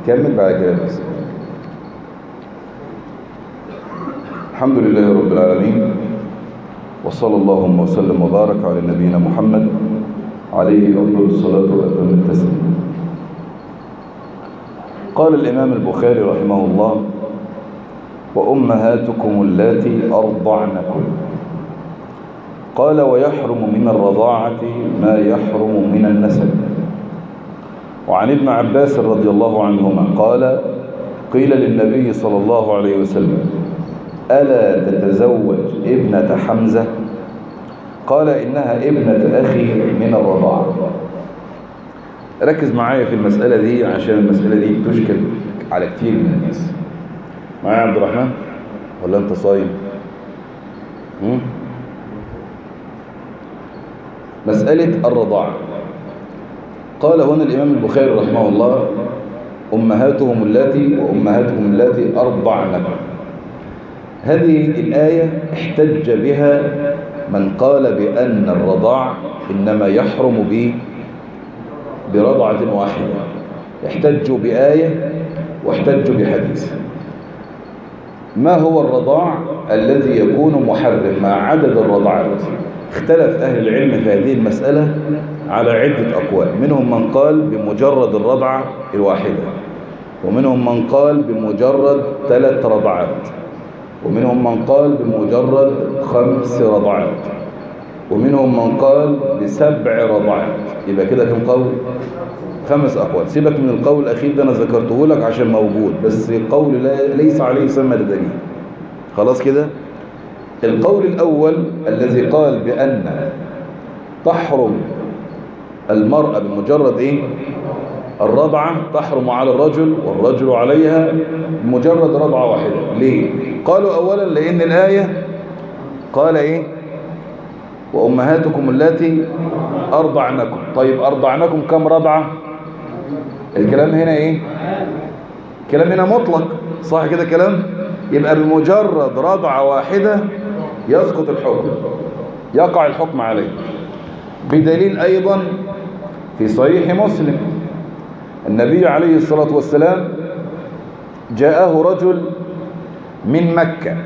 نكمل بعد كده بس الحمد لله رب العالمين وصلى اللهم وسلم وبارك على نبينا محمد عليه أفضل الصلاة وأتم التسليم قال الإمام البخاري رحمه الله وأمهاتكم اللاتي أرضعنكم قال ويحرم من الرضاعة ما يحرم من النسب وعن ابن عباس رضي الله عنهما قال قيل للنبي صلى الله عليه وسلم ألا تتزوج ابنة حمزة قال إنها ابنة أخي من الرضاعة ركز معايا في المسألة دي عشان المسألة دي بتشكل على كتير من الناس معايا عبد الرحمن ولا أنت صايم هم؟ مسألة الرضاعة قال هنا الإمام البخاري رحمه الله أمهاتهم اللاتي وأمهاتهم اللاتي أرضعنكم هذه الآية احتج بها من قال بأن الرضاع إنما يحرم به برضعة واحدة احتجوا بآية واحتجوا بحديث ما هو الرضاع الذي يكون محرم مع عدد الرضعات اختلف أهل العلم في هذه المسألة على عدة أقوال منهم من قال بمجرد الرضعة الواحدة ومنهم من قال بمجرد ثلاث رضعات ومنهم من قال بمجرد خمس رضعات ومنهم من قال بسبع رضعات يبقى كده كم قول خمس أقوال سيبك من القول الأخير ده أنا ذكرته لك عشان موجود بس قول لا ليس عليه سمى دليل خلاص كده القول الأول الذي قال بأن تحرم المرأة بمجرد إيه الرضعة تحرم على الرجل والرجل عليها بمجرد رضعة واحدة ليه قالوا أولا لأن الآية قال إيه وأمهاتكم التي أرضعنكم طيب أرضعنكم كم رضعة الكلام هنا إيه الكلام هنا مطلق صح كده كلام يبقى بمجرد رضعة واحدة يسقط الحكم يقع الحكم عليه بدليل أيضا في صحيح مسلم النبي عليه الصلاة والسلام جاءه رجل من مكة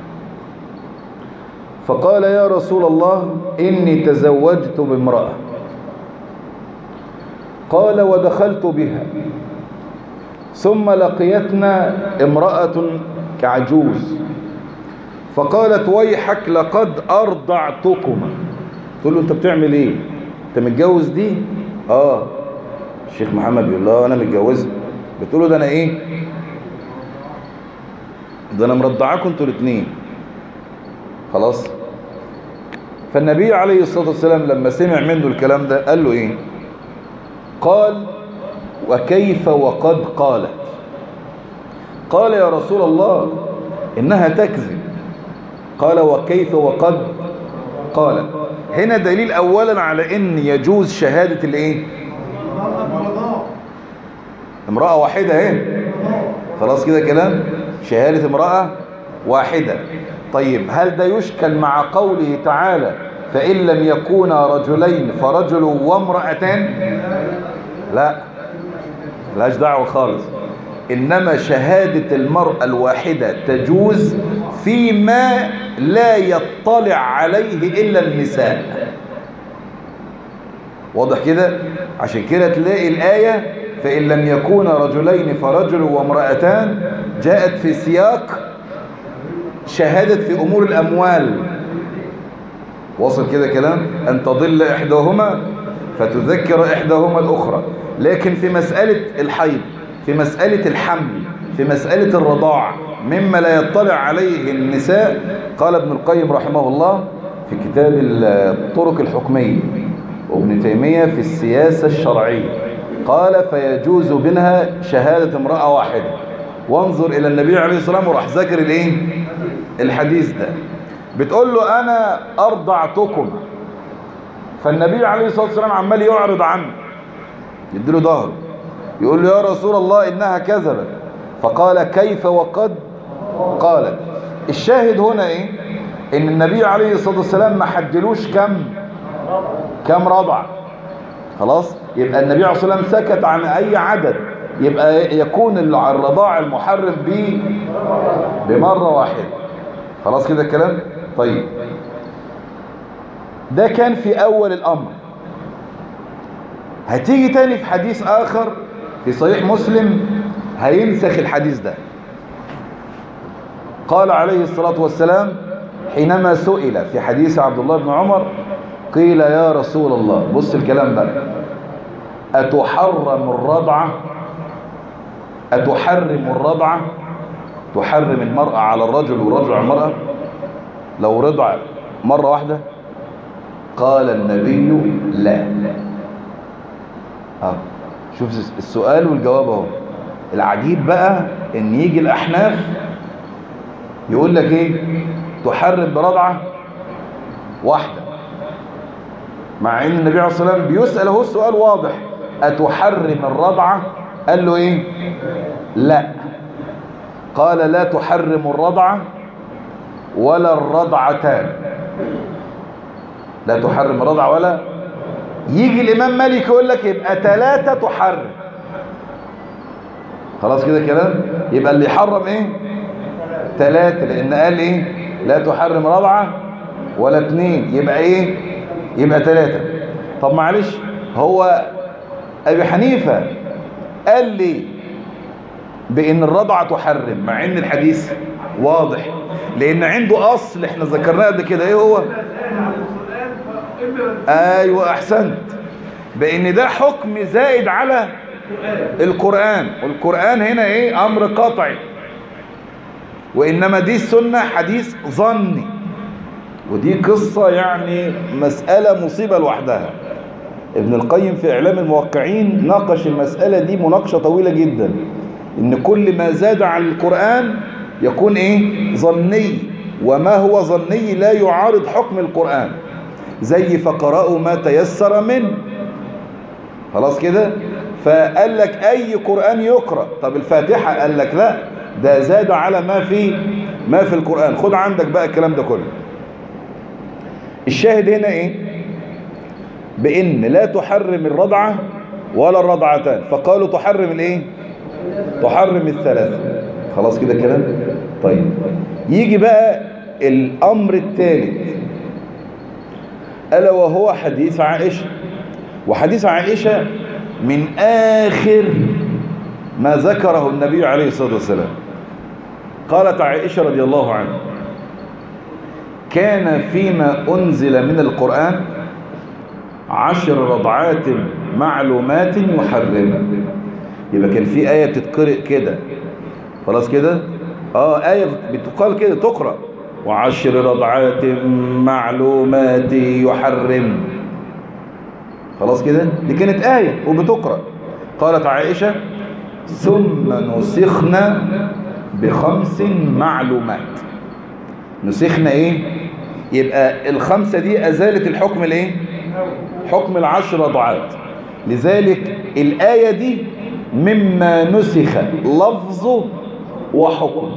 فقال يا رسول الله إني تزوجت بامرأة قال ودخلت بها ثم لقيتنا امرأة كعجوز فقالت ويحك لقد أرضعتكما تقول له أنت بتعمل إيه أنت متجوز دي آه الشيخ محمد بيقول له أنا متجوزها بتقول له ده أنا إيه ده أنا مرضعاكم أنتوا الاثنين خلاص فالنبي عليه الصلاة والسلام لما سمع منه الكلام ده قال له إيه قال وكيف وقد قالت قال يا رسول الله إنها تكذب قال وكيف وقد قالت هنا دليل أولا على إن يجوز شهادة الإيه امرأة واحدة اهي خلاص كده كلام شهادة امرأة واحدة طيب هل ده يشكل مع قوله تعالى فإن لم يكونا رجلين فرجل وامرأتان لا لاش دعوة خالص إنما شهادة المرأة الواحدة تجوز فيما لا يطلع عليه إلا النساء واضح كده عشان كده تلاقي الآية فإن لم يكون رجلين فرجل وامرأتان جاءت في سياق شهادة في أمور الأموال وصل كده كلام أن تضل إحداهما فتذكر إحداهما الأخرى لكن في مسألة الحيض في مسألة الحمل في مسألة الرضاع مما لا يطلع عليه النساء قال ابن القيم رحمه الله في كتاب الطرق الحكمية وابن تيمية في السياسة الشرعية قال فيجوز منها شهادة امرأة واحدة وانظر إلى النبي عليه الصلاة والسلام وراح ذكر الايه الحديث ده بتقول له أنا أرضعتكم فالنبي عليه الصلاة والسلام عمال يعرض عنه يديله ظهره يقول له يا رسول الله إنها كذبت فقال كيف وقد قالت الشاهد هنا إيه إن النبي عليه الصلاة والسلام ما حدلوش كم كم رضع خلاص يبقى النبي عليه الصلاة والسلام سكت عن أي عدد يبقى يكون الرضاع المحرم به بمرة واحدة خلاص كده الكلام طيب ده كان في أول الأمر هتيجي تاني في حديث آخر في صحيح مسلم هينسخ الحديث ده قال عليه الصلاة والسلام حينما سئل في حديث عبد الله بن عمر قيل يا رسول الله بص الكلام ده أتحرم الرضعة أتحرم الرضعة تحرم المرأة على الرجل والرجل على المرأة لو رضع مرة واحدة قال النبي لا آه. شوف السؤال والجواب اهو العجيب بقى ان يجي الاحناف يقول لك ايه تحرم برضعة واحدة مع ان النبي عليه الصلاة والسلام بيسأل اهو السؤال واضح أتحرم الرضعة قال له ايه لا قال لا تحرم الرضعة ولا الرضعتان لا تحرم الرضعة ولا يجي الإمام مالك يقول لك يبقى ثلاثة تحرم خلاص كده كلام يبقى اللي يحرم ايه ثلاثة لأن قال ايه لا تحرم رضعة ولا اثنين يبقى ايه يبقى ثلاثة طب معلش هو أبي حنيفة قال لي بأن الرضعة تحرم مع أن الحديث واضح لأن عنده أصل احنا ذكرناه قبل كده ايه هو ايوه احسنت بان ده حكم زائد على القرآن والقرآن هنا ايه امر قطعي وانما دي السنة حديث ظني ودي قصة يعني مسألة مصيبة لوحدها ابن القيم في اعلام الموقعين ناقش المسألة دي مناقشة طويلة جدا ان كل ما زاد عن القرآن يكون ايه ظني وما هو ظني لا يعارض حكم القرآن زي فقرأوا ما تيسر منه خلاص كده فقال لك اي قرآن يقرأ طب الفاتحة قال لك لا ده زاد على ما في ما في القرآن خد عندك بقى الكلام ده كله الشاهد هنا ايه بان لا تحرم الرضعة ولا الرضعتان فقالوا تحرم الايه تحرم الثلاثة خلاص كده الكلام طيب يجي بقى الامر الثالث ألا وهو حديث عائشة وحديث عائشة من آخر ما ذكره النبي عليه الصلاة والسلام قالت عائشة رضي الله عنها كان فيما أنزل من القرآن عشر رضعات معلومات يحرمها يبقى كان في آية بتتقرأ كده خلاص كده اه آية بتقال كده تقرأ وعشر رضعات معلومات يحرم خلاص كده دي كانت آية وبتقرأ قالت عائشة ثم نسخنا بخمس معلومات نسخنا ايه يبقى الخمسة دي أزالت الحكم الايه حكم العشر رضعات لذلك الآية دي مما نسخ لفظه وحكم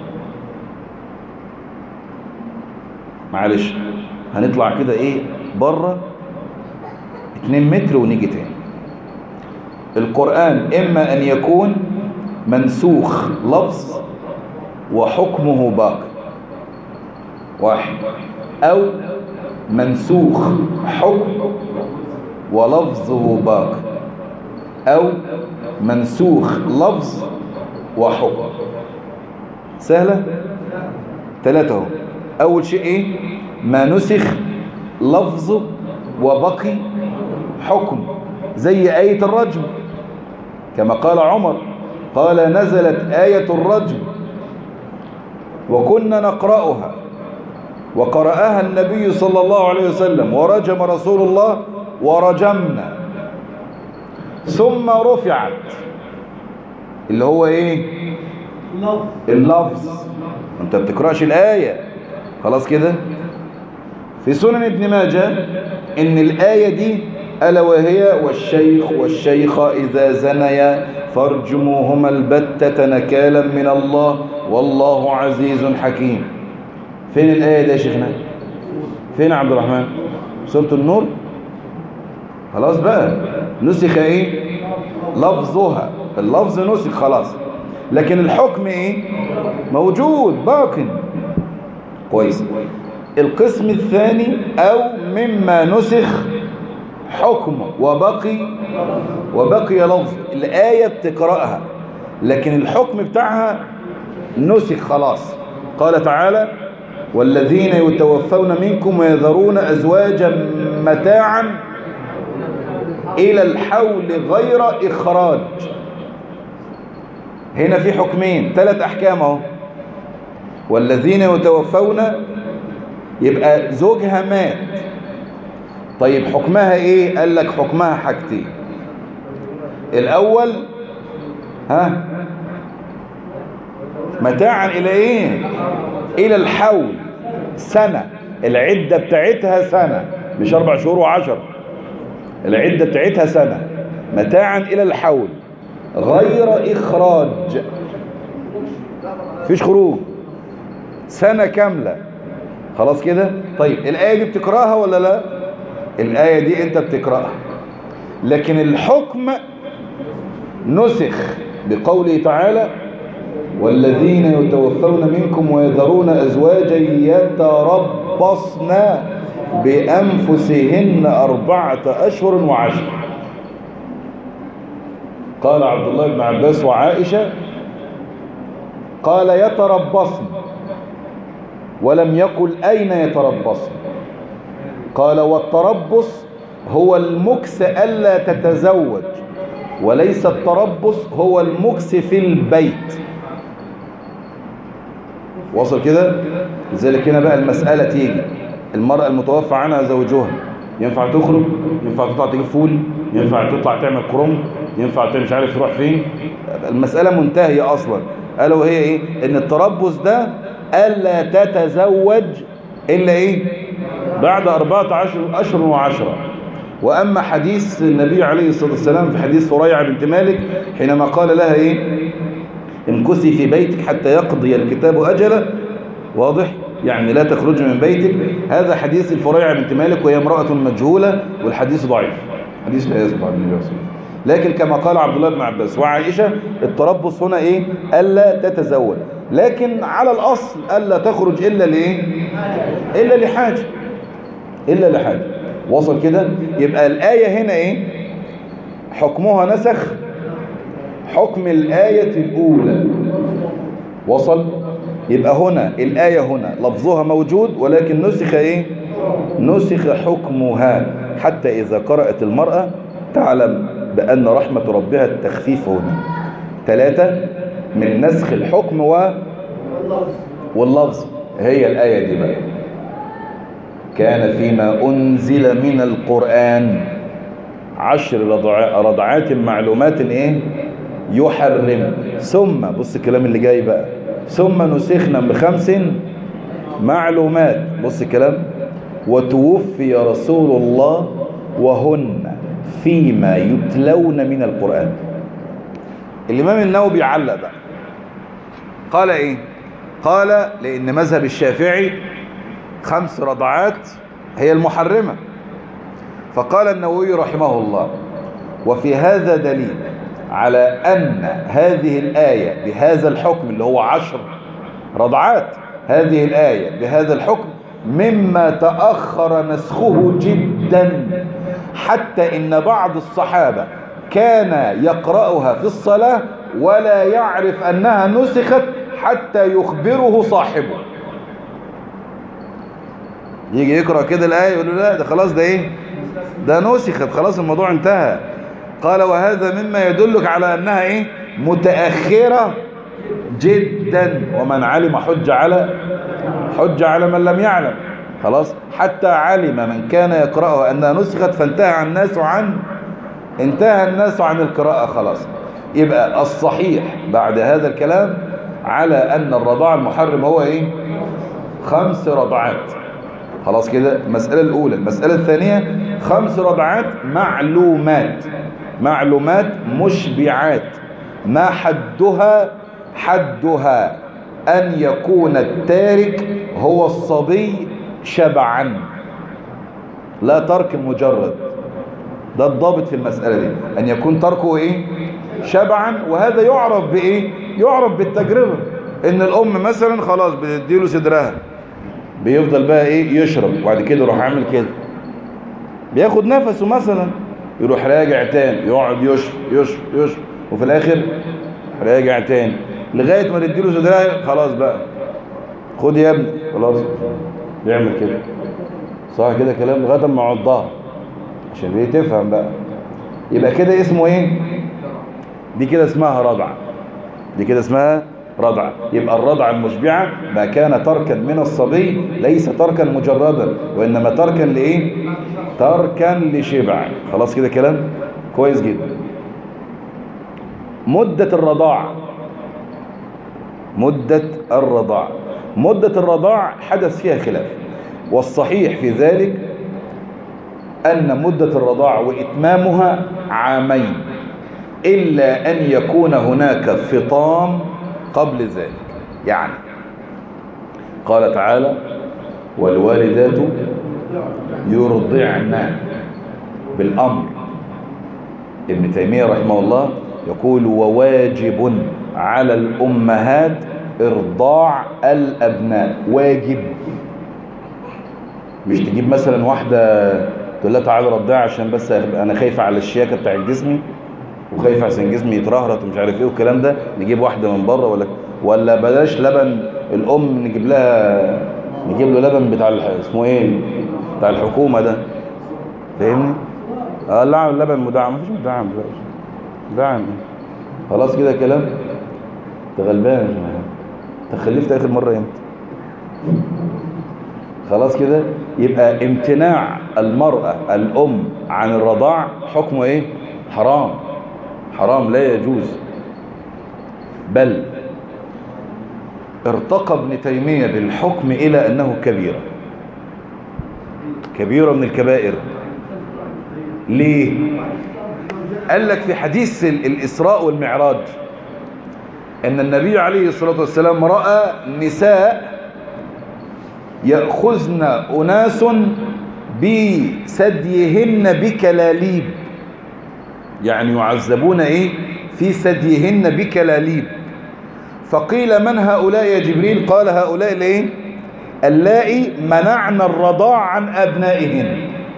معلش هنطلع كده ايه بره 2 متر ونيجي تاني القرآن إما أن يكون منسوخ لفظ وحكمه باقي واحد أو منسوخ حكم ولفظه باقي أو منسوخ لفظ وحكم سهلة ثلاثة اهو أول شيء إيه ما نسخ لفظه وبقي حكم زي آية الرجم كما قال عمر قال نزلت آية الرجم وكنا نقرأها وقرأها النبي صلى الله عليه وسلم ورجم رسول الله ورجمنا ثم رفعت اللي هو ايه اللفظ انت بتقرأش الآية خلاص كده في سنن ابن ماجه ان الآية دي ألا وهي والشيخ والشيخة إذا زنيا فارجموهما البتة نكالا من الله والله عزيز حكيم فين الآية دي يا شيخنا فين عبد الرحمن سورة النور خلاص بقى نسخ ايه لفظها اللفظ نسخ خلاص لكن الحكم ايه موجود باق كويس القسم الثاني او مما نسخ حكم وبقي وبقي لفظ الآية بتقرأها لكن الحكم بتاعها نسخ خلاص قال تعالى والذين يتوفون منكم ويذرون أزواجا متاعا إلى الحول غير إخراج هنا في حكمين ثلاث أحكام اهو والذين يتوفون يبقى زوجها مات طيب حكمها ايه قال لك حكمها حاجتين الاول ها متاعا الى ايه الى الحول سنة العدة بتاعتها سنة مش اربع شهور وعشر العدة بتاعتها سنة متاعا الى الحول غير اخراج فيش خروج سنة كاملة خلاص كده طيب الآية دي بتقرأها ولا لا الآية دي انت بتقرأها لكن الحكم نسخ بقوله تعالى والذين يتوفون منكم ويذرون أزواجا يتربصن بأنفسهن أربعة أشهر وعشر قال عبد الله بن عباس وعائشة قال يتربصن ولم يقل أين يتربصن قال والتربص هو المكس ألا تتزوج وليس التربص هو المكس في البيت وصل كده لذلك هنا بقى المسألة تيجي المرأة المتوفى عنها زوجها ينفع تخرج ينفع تطلع تجيب فول ينفع تطلع تعمل كروم ينفع تعمل مش عارف تروح فين المسألة منتهية أصلا قالوا وهي إيه إن التربص ده ألا تتزوج إلا إيه بعد أربعة عشر أشهر وعشرة وأما حديث النبي عليه الصلاة والسلام في حديث ثريا بنت مالك حينما قال لها إيه امكثي في بيتك حتى يقضي الكتاب أجله واضح يعني لا تخرج من بيتك هذا حديث الفريع بنت مالك وهي امرأة مجهولة والحديث ضعيف حديث لا يثبت عن النبي صلى الله عليه وسلم لكن كما قال عبد الله بن عباس وعائشة التربص هنا ايه ألا تتزوج لكن على الأصل ألا تخرج إلا لإيه إلا لحاجة إلا لحاجة وصل كده يبقى الآية هنا إيه حكمها نسخ حكم الآية الأولى وصل يبقى هنا الآية هنا لفظها موجود ولكن نسخ إيه نسخ حكمها حتى إذا قرأت المرأة تعلم بأن رحمة ربها التخفيف هنا ثلاثة من نسخ الحكم و واللفظ هي الآية دي بقى كان فيما أنزل من القرآن عشر رضع- رضعات معلومات إيه يحرم ثم بص الكلام اللي جاي بقى ثم نسخنا بخمس معلومات بص الكلام وتوفي رسول الله وهن فيما يتلون من القرآن الإمام النووي بيعلق بقى قال إيه قال لأن مذهب الشافعي خمس رضعات هي المحرمة فقال النووي رحمه الله وفي هذا دليل على أن هذه الآية بهذا الحكم اللي هو عشر رضعات هذه الآية بهذا الحكم مما تأخر نسخه جدا حتى إن بعض الصحابة كان يقرأها في الصلاة ولا يعرف أنها نسخت حتى يخبره صاحبه يجي يقرأ كده الآية يقول له لا ده خلاص ده إيه ده نسخت خلاص الموضوع انتهى قال وهذا مما يدلك على أنها إيه متأخرة جدا ومن علم حج على حج على من لم يعلم خلاص حتى علم من كان يقرأها أنها نسخت فانتهى الناس عن انتهى الناس عن القراءة خلاص يبقى الصحيح بعد هذا الكلام على أن الرضاع المحرم هو إيه خمس رضعات خلاص كده المسألة الأولى المسألة الثانية خمس رضعات معلومات معلومات مشبعات ما حدها حدها أن يكون التارك هو الصبي شبعا لا ترك مجرد ده الضابط في المسألة دي أن يكون تركه إيه شبعا وهذا يعرف بإيه يعرف بالتجربة إن الأم مثلا خلاص بتديله صدرها بيفضل بقى إيه يشرب وبعد كده يروح عامل كده بياخد نفسه مثلا يروح راجع تاني يقعد يشرب يشرب يشرب وفي الآخر راجع تاني لغاية ما تديله صدرها خلاص بقى خد يا ابني خلاص بيعمل كده صح كده كلام لغاية ما يعضها عشان دي تفهم بقى يبقى كده اسمه ايه دي كده اسمها رضعة دي كده اسمها رضعة يبقى الرضعة المشبعة ما كان تركا من الصبي ليس تركا مجردا وإنما تركا لإيه تركا لشبع خلاص كده كلام كويس جدا مدة الرضاعة مدة الرضاعة مدة الرضاع حدث فيها خلاف والصحيح في ذلك أن مدة الرضاع وإتمامها عامين إلا أن يكون هناك فطام قبل ذلك يعني قال تعالى والوالدات يرضعن بالأمر ابن تيمية رحمه الله يقول وواجب على الأمهات إرضاع الأبناء واجب مش تجيب مثلا واحدة تقول لها تعالى رضعها عشان بس أنا خايفة على الشياكة بتاع جسمي وخايفة عشان جسمي يترهرط ومش عارف ايه والكلام ده نجيب واحدة من بره ولا ولا بلاش لبن الأم نجيب لها نجيب له لبن بتاع الح... اسمه ايه بتاع الحكومة ده فاهمني؟ اه لا اللبن مدعم مفيش مدعم دلوقتي مدعم خلاص كده كلام انت غلبان يا جماعه انت خلفت اخر مره امتى خلاص كده يبقى امتناع المرأة الأم عن الرضاع حكمه ايه حرام حرام لا يجوز بل ارتقى ابن تيمية بالحكم إلى أنه كبيرة كبيرة من الكبائر ليه قال لك في حديث الإسراء والمعراج أن النبي عليه الصلاة والسلام رأى نساء يأخذن أناس بثديهن بكلاليب يعني يعذبون إيه في ثديهن بكلاليب فقيل من هؤلاء يا جبريل قال هؤلاء الايه اللائي منعنا الرضاع عن أبنائهن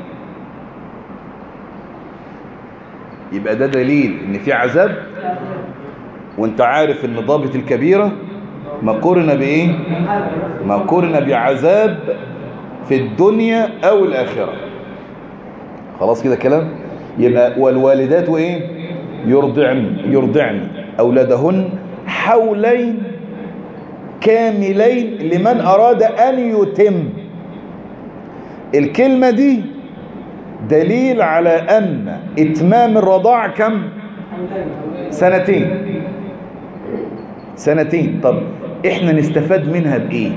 يبقى ده دليل ان في عذاب وانت عارف ان ضابط الكبيرة ما قرن بايه ما قرن بعذاب في الدنيا او الاخرة خلاص كده كلام يبقى والوالدات وايه يرضعن يرضعن اولادهن حولين كاملين لمن اراد ان يتم الكلمة دي دليل على ان اتمام الرضاع كم سنتين سنتين طب احنا نستفاد منها بايه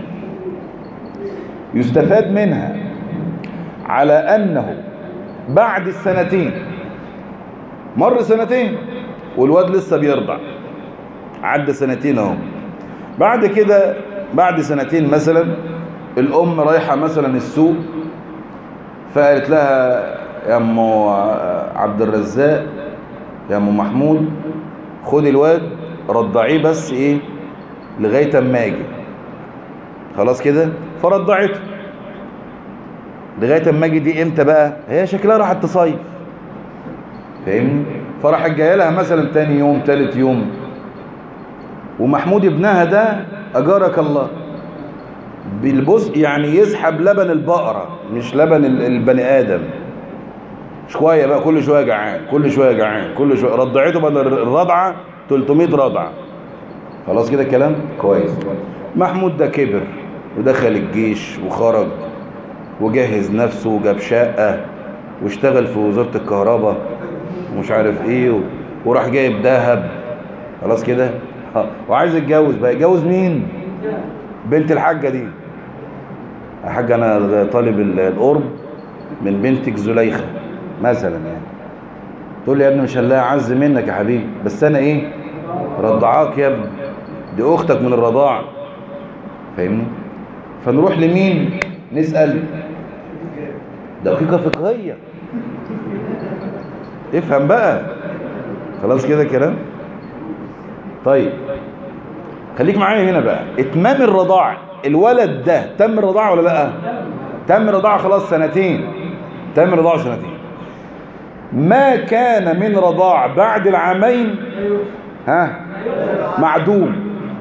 يستفاد منها على انه بعد السنتين مر سنتين والواد لسه بيرضع عدى سنتين اهو بعد كده بعد سنتين مثلا الام رايحه مثلا السوق فقالت لها يا ام عبد الرزاق يا ام محمود خد الواد رضعيه بس ايه لغايه اما اجي خلاص كده فرضعته لغايه اما اجي دي امتى بقى هي شكلها راحت تصيف فاهمني فراحت جايه لها مثلا تاني يوم تالت يوم ومحمود ابنها ده اجارك الله بالبص يعني يسحب لبن البقرة مش لبن البني آدم شوية بقى كل شوية جعان كل شوية جعان كل شوية رضعته بدل الرضعة 300 رضعة خلاص كده الكلام كويس محمود ده كبر ودخل الجيش وخرج وجهز نفسه وجاب شقة واشتغل في وزارة الكهرباء ومش عارف ايه وراح جايب ذهب خلاص كده وعايز يتجوز بقى يتجوز مين بنت الحاجة دي يا حاج انا طالب القرب من بنتك زليخة مثلا يعني تقول لي يا ابني مش هنلاقي اعز منك يا حبيبي بس انا ايه رضعاك يا ابني دي اختك من الرضاعة فاهمني فنروح لمين نسأل دقيقة فقهية افهم بقى خلاص كده كلام طيب خليك معايا هنا بقى اتمام الرضاع الولد ده تم الرضاعه ولا لا تم الرضاعه خلاص سنتين تم الرضاعه سنتين ما كان من رضاع بعد العامين ها معدوم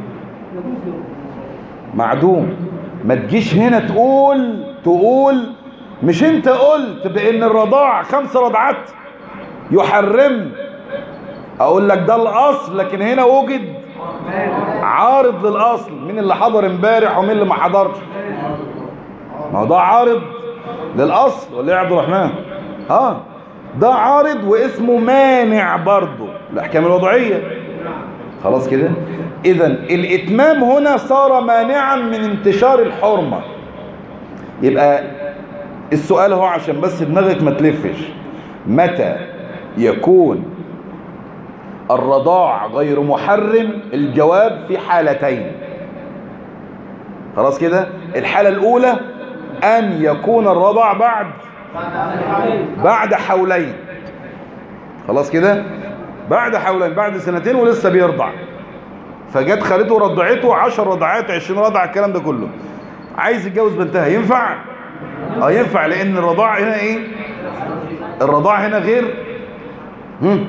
معدوم ما تجيش هنا تقول تقول مش انت قلت بان الرضاع خمس رضعات يحرم اقول لك ده الاصل لكن هنا وجد عارض للاصل مين اللي حضر امبارح ومين اللي ما حضرش ما هو ده عارض للاصل ولا يا عبد الرحمن اه ده عارض واسمه مانع برضه الاحكام الوضعيه خلاص كده اذا الاتمام هنا صار مانعا من انتشار الحرمه يبقى السؤال هو عشان بس دماغك ما تلفش متى يكون الرضاع غير محرم الجواب في حالتين خلاص كده الحالة الأولى أن يكون الرضاع بعد بعد حولين خلاص كده بعد حولين بعد سنتين ولسه بيرضع فجت خالته رضعته 10 رضعات 20 رضعه الكلام ده كله عايز يتجوز بنتها ينفع اه ينفع لان الرضاع هنا ايه الرضاع هنا غير هم.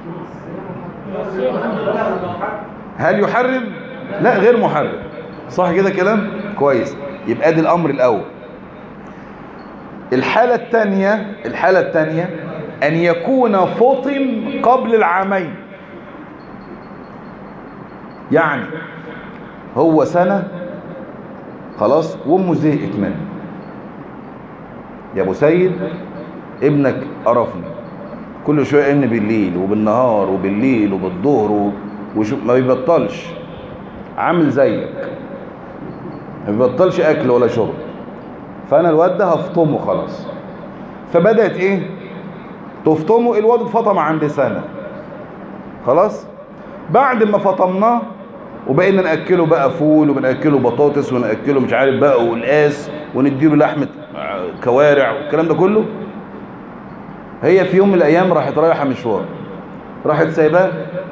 هل يحرم لا غير محرم صح كده كلام كويس يبقى دي الامر الاول الحالة الثانية الحالة الثانية ان يكون فطم قبل العامين يعني هو سنة خلاص وامه زهقت منه يا ابو سيد ابنك قرفني كل شويه ان بالليل وبالنهار وبالليل وبالظهر وشو ما بيبطلش عامل زيك ما بيبطلش اكل ولا شرب فانا الواد ده هفطمه خلاص فبدات ايه تفطمه الواد اتفطم عند سنه خلاص بعد ما فطمناه وبقينا ناكله بقى فول وبناكله بطاطس وناكله مش عارف بقى قلقاس ونديله لحمه كوارع والكلام ده كله هي في يوم من الايام راحت رايحه مشوار راحت سايباه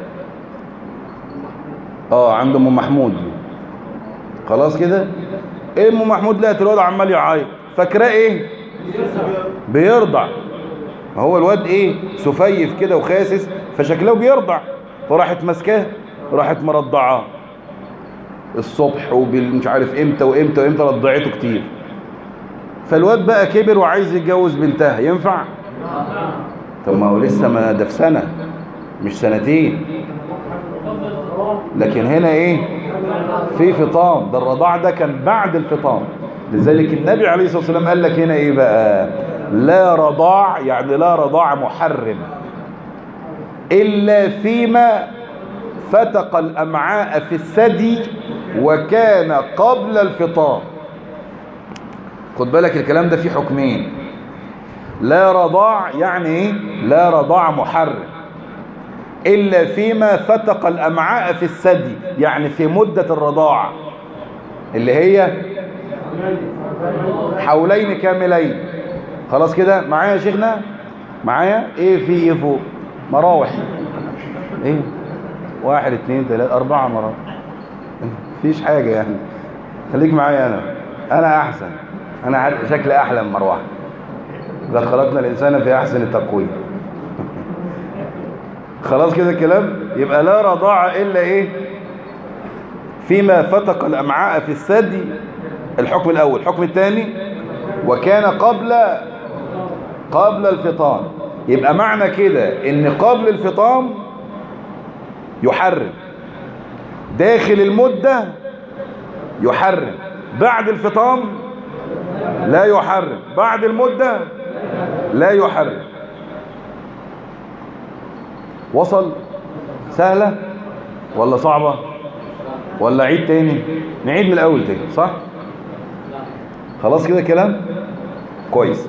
اه عند ام محمود خلاص كده ايه ام محمود لقت الواد عمال يعيط فاكراه ايه بيرضع ما هو الواد ايه سفيف كده وخاسس فشكله بيرضع فراحت ماسكاه راحت مرضعاه الصبح ومش عارف امتى وامتى وامتى رضعته كتير فالواد بقى كبر وعايز يتجوز بنتها ينفع طب ما هو لسه ما ده في سنة مش سنتين لكن هنا ايه في فطام ده الرضاع ده كان بعد الفطام لذلك النبي عليه الصلاة والسلام قال لك هنا ايه بقى لا رضاع يعني لا رضاع محرم إلا فيما فتق الأمعاء في الثدي وكان قبل الفطام خد بالك الكلام ده فيه حكمين لا رضاع يعني ايه لا رضاع محرم إلا فيما فتق الأمعاء في الثدي يعني في مدة الرضاعة اللي هي حولين كاملين خلاص كده معايا يا شيخنا معايا ايه في ايه فوق مراوح ايه واحد اتنين تلاتة اربعة مراوح مفيش حاجة يعني خليك معايا انا انا احسن انا شكلي احلى من مروحة لقد خلقنا الانسان في احسن التقويم خلاص كده الكلام يبقى لا رضاعة الا ايه فيما فتق الامعاء في الثدي الحكم الاول الحكم الثاني وكان قبل قبل الفطام يبقى معنى كده ان قبل الفطام يحرم داخل المدة يحرم بعد الفطام لا يحرم بعد المدة لا يحرم وصل سهلة ولا صعبة ولا عيد تاني نعيد من الاول تاني صح خلاص كده كلام كويس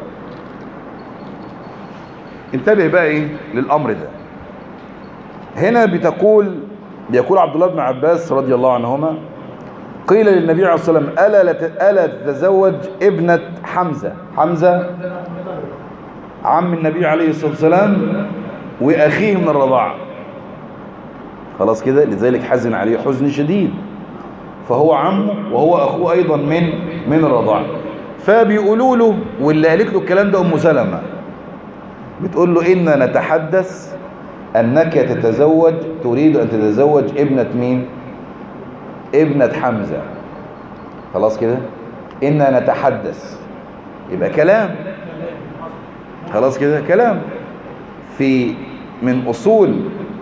انتبه بقى ايه للامر ده هنا بتقول بيقول عبد الله بن عباس رضي الله عنهما قيل للنبي عليه الصلاة والسلام ألا, لت... ألا تتزوج ابنة حمزة حمزة عم النبي عليه الصلاة والسلام وأخيه من الرضاعة خلاص كده لذلك حزن عليه حزن شديد فهو عمه وهو أخوه أيضا من من الرضاعة فبيقولوا له واللي قالت له الكلام ده أم سلمة بتقول له إن نتحدث أنك تتزوج تريد أن تتزوج ابنة مين ابنة حمزة خلاص كده إن نتحدث يبقى كلام خلاص كده كلام في من أصول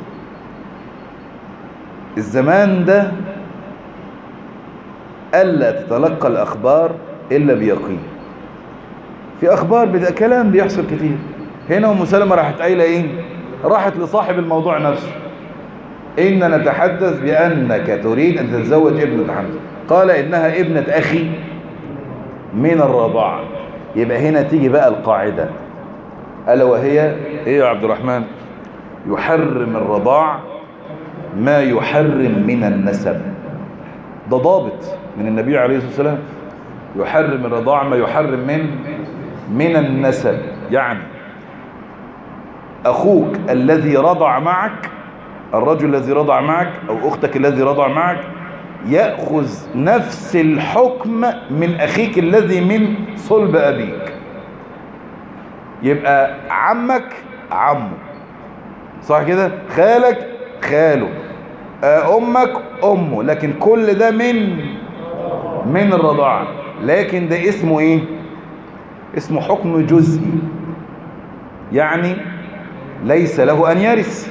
الزمان ده ألا تتلقى الأخبار إلا بيقين في أخبار بدأ كلام بيحصل كتير هنا أم سلمة راحت قايلة إيه راحت لصاحب الموضوع نفسه إن نتحدث بأنك تريد أن تتزوج ابنة حمزة قال إنها ابنة أخي من الرضاعة يبقى هنا تيجي بقى القاعدة ألا وهي إيه يا عبد الرحمن يحرم الرضاع ما يحرم من النسب ده ضابط من النبي عليه الصلاة والسلام يحرم الرضاع ما يحرم من من النسب يعني أخوك الذي رضع معك الرجل الذي رضع معك أو أختك الذي رضع معك يأخذ نفس الحكم من أخيك الذي من صلب أبيك يبقى عمك عمه صح كده خالك خاله أمك أمه لكن كل ده من من الرضاعة لكن ده اسمه إيه اسمه حكم جزئي يعني ليس له أن يرث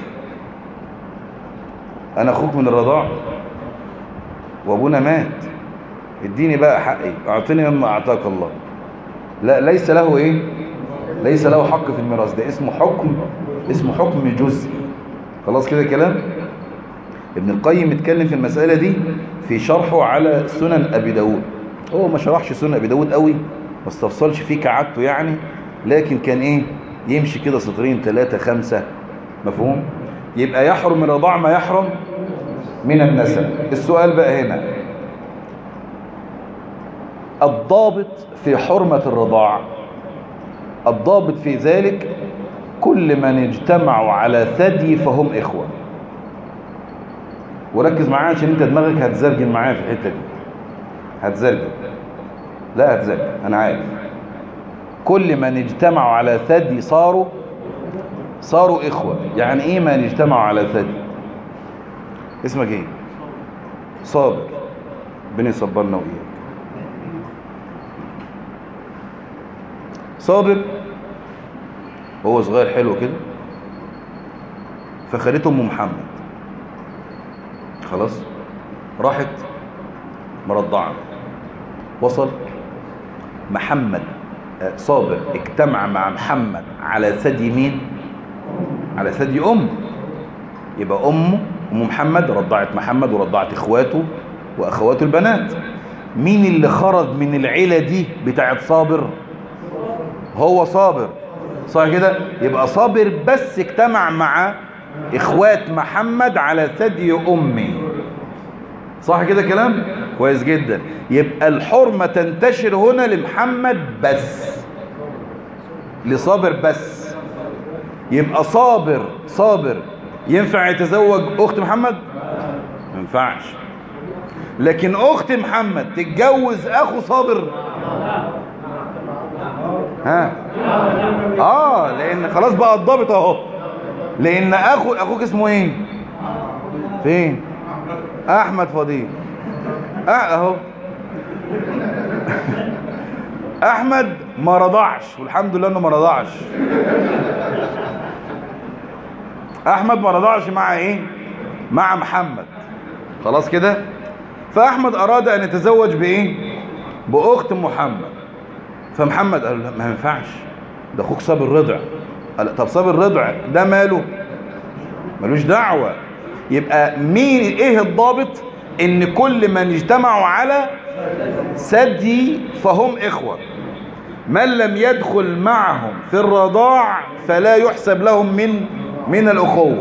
أنا أخوك من الرضاعة وأبونا مات اديني بقى حقي أعطيني مما أعطاك الله لا ليس له إيه ليس له حق في الميراث ده اسمه حكم اسمه حكم جزئي خلاص كده كلام ابن القيم اتكلم في المسألة دي في شرحه على سنن أبي داود هو ما شرحش سنن أبي داود قوي ما استفصلش فيه كعادته يعني لكن كان ايه يمشي كده سطرين ثلاثة خمسة مفهوم يبقى يحرم الرضاع ما يحرم من النسب السؤال بقى هنا الضابط في حرمة الرضاع الضابط في ذلك كل من اجتمعوا على ثدي فهم إخوة وركز معايا عشان انت دماغك هتزرجن معايا في الحتة دي هتزرجن لا هتزرجن انا عارف كل من اجتمعوا على ثدي صاروا صاروا إخوة يعني ايه من اجتمعوا على ثدي اسمك ايه صابر ربنا يصبرنا وإياك صابر وهو صغير حلو كده فخدته ام محمد خلاص راحت مرضعه وصل محمد صابر اجتمع مع محمد على ثدي مين على ثدي ام يبقى امه ام محمد رضعت محمد ورضعت اخواته واخواته البنات مين اللي خرج من العيله دي بتاعت صابر هو صابر صح كده يبقى صابر بس اجتمع مع اخوات محمد على ثدي امي صح كده كلام كويس جدا يبقى الحرمة تنتشر هنا لمحمد بس لصابر بس يبقى صابر صابر ينفع يتزوج اخت محمد ما ينفعش لكن اخت محمد تتجوز اخو صابر ها اه لان خلاص بقى الضابط اهو لان اخو اخوك اسمه ايه فين احمد فضيل اه اهو احمد ما رضعش والحمد لله انه ما رضعش احمد ما رضعش مع ايه مع محمد خلاص كده فاحمد اراد ان يتزوج بايه باخت محمد فمحمد قال له ما ينفعش ده اخوك صابر رضع قال طب صابر رضع ده ماله ملوش دعوة يبقى مين ايه الضابط ان كل من اجتمعوا على ثدي فهم اخوة من لم يدخل معهم في الرضاع فلا يحسب لهم من من الاخوة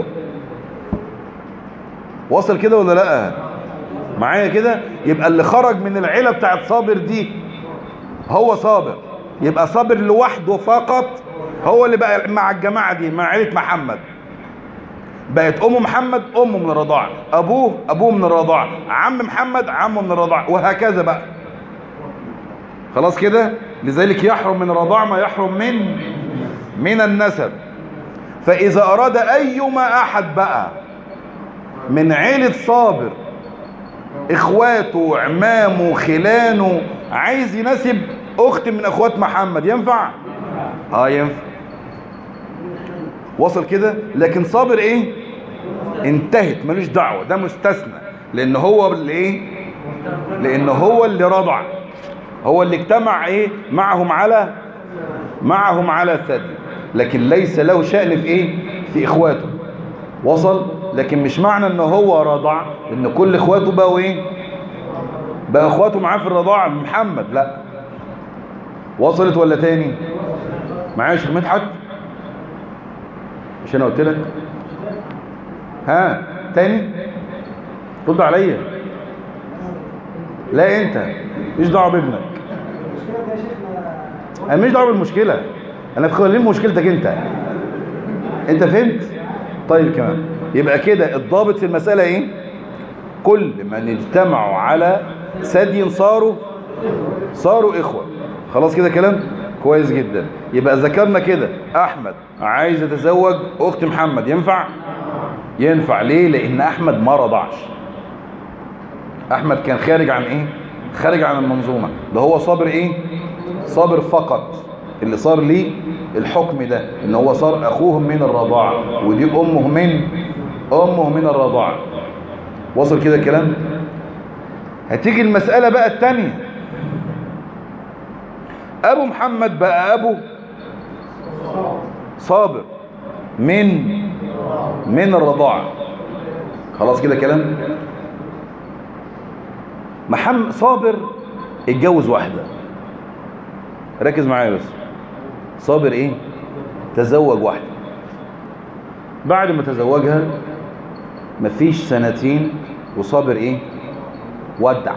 وصل كده ولا لا معايا كده يبقى اللي خرج من العيلة بتاعت صابر دي هو صابر يبقى صابر لوحده فقط هو اللي بقى مع الجماعة دي مع عيلة محمد بقت أم محمد أمه من الرضاعة أبوه أبوه من الرضاعة عم محمد عمه من الرضاعة وهكذا بقى خلاص كده لذلك يحرم من الرضاعة ما يحرم من من النسب فإذا أراد أيما أحد بقى من عيلة صابر إخواته عمامه خلانه عايز يناسب أخت من أخوات محمد ينفع؟ آه ينفع وصل كده لكن صابر إيه؟ انتهت ملوش دعوة ده مستثنى لأن هو اللي إيه؟ لأن هو اللي رضع هو اللي اجتمع إيه؟ معهم على معهم على الثدي لكن ليس له شأن في ايه في اخواته وصل لكن مش معنى ان هو رضع ان كل اخواته بقوا ايه بقى اخواته معاه في الرضاعة محمد لا وصلت ولا تاني معايا شيخ مدحت مش انا قلت لك ها تاني رد عليا لا انت مش دعوه بابنك انا مش دعوه بالمشكله انا في مشكلتك انت انت فهمت طيب كمان يبقى كده الضابط في المسألة ايه كل من اجتمعوا على ثدي صاروا صاروا اخوة خلاص كده كلام كويس جدا يبقى ذكرنا كده احمد عايز يتزوج اخت محمد ينفع ينفع ليه لان احمد ما رضعش احمد كان خارج عن ايه خارج عن المنظومة ده هو صابر ايه صابر فقط اللي صار ليه الحكم ده ان هو صار اخوهم من الرضاعة ودي امه من امه من الرضاعة وصل كده الكلام هتيجي المسألة بقى التانية ابو محمد بقى ابو صابر من من الرضاعة خلاص كده كلام محمد صابر اتجوز واحدة ركز معايا بس صابر ايه تزوج واحدة بعد ما تزوجها مفيش سنتين وصابر ايه ودع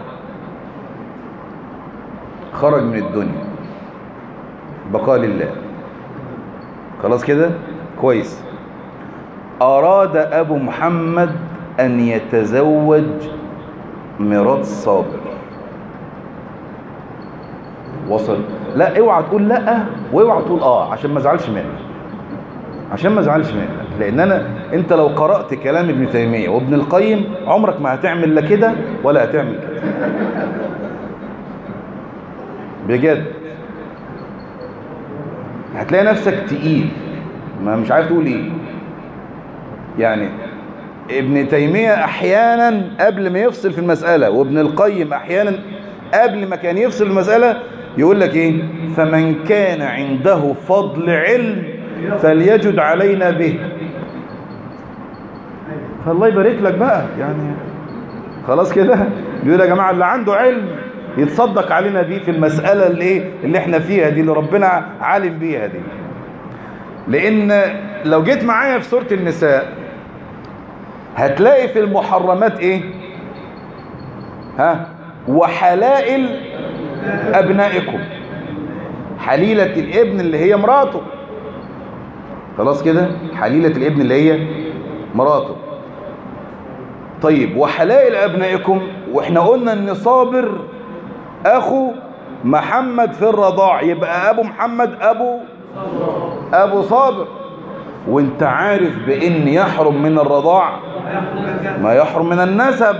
خرج من الدنيا بقاء لله خلاص كده كويس أراد أبو محمد أن يتزوج مرات صابر وصل لا اوعى تقول لا واوعى تقول اه عشان ما ازعلش منك عشان ما ازعلش منك لان انا انت لو قرات كلام ابن تيميه وابن القيم عمرك ما هتعمل لا كده ولا هتعمل كده بجد هتلاقي نفسك تقيل ما مش عارف تقول ايه يعني ابن تيمية احيانا قبل ما يفصل في المسألة وابن القيم احيانا قبل ما كان يفصل المسألة يقول لك ايه فمن كان عنده فضل علم فليجد علينا به فالله يبارك لك بقى يعني خلاص كده بيقول يا جماعة اللي عنده علم يتصدق علينا بيه في المسألة اللي ايه اللي احنا فيها دي اللي ربنا عالم بيها دي لان لو جيت معايا في سورة النساء هتلاقي في المحرمات ايه ها وحلائل ابنائكم حليلة الابن اللي هي مراته خلاص كده حليلة الابن اللي هي مراته طيب وحلائل ابنائكم واحنا قلنا ان صابر اخو محمد في الرضاع يبقى ابو محمد ابو ابو صابر وانت عارف بان يحرم من الرضاع ما يحرم من النسب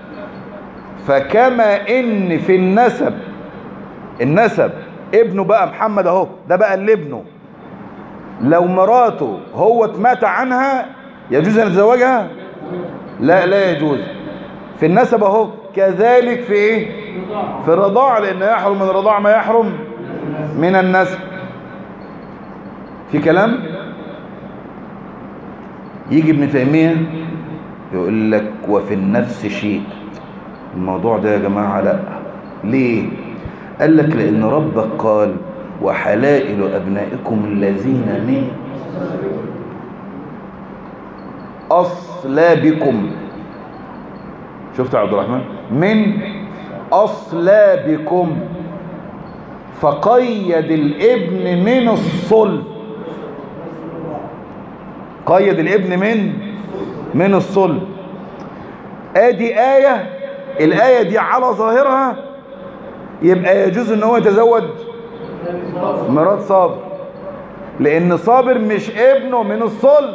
فكما ان في النسب النسب ابنه بقى محمد اهو ده بقى اللي ابنه لو مراته هو اتمات عنها يجوز ان يتزوجها لا لا يجوز في النسب اهو كذلك في ايه في الرضاعة لان يحرم من الرضاعة ما يحرم من النسب في كلام يجي ابن تيمية يقول لك وفي النفس شيء الموضوع ده يا جماعة لا ليه قال لك لان ربك قال وحلائل ابنائكم الذين من اصلابكم شفت يا عبد الرحمن من اصلابكم فقيد الابن من الصلب قيد الابن من من الصلب ادي آية الآية دي على ظاهرها يبقى يجوز ان هو يتزوج مرات صابر لان صابر مش ابنه من الصلب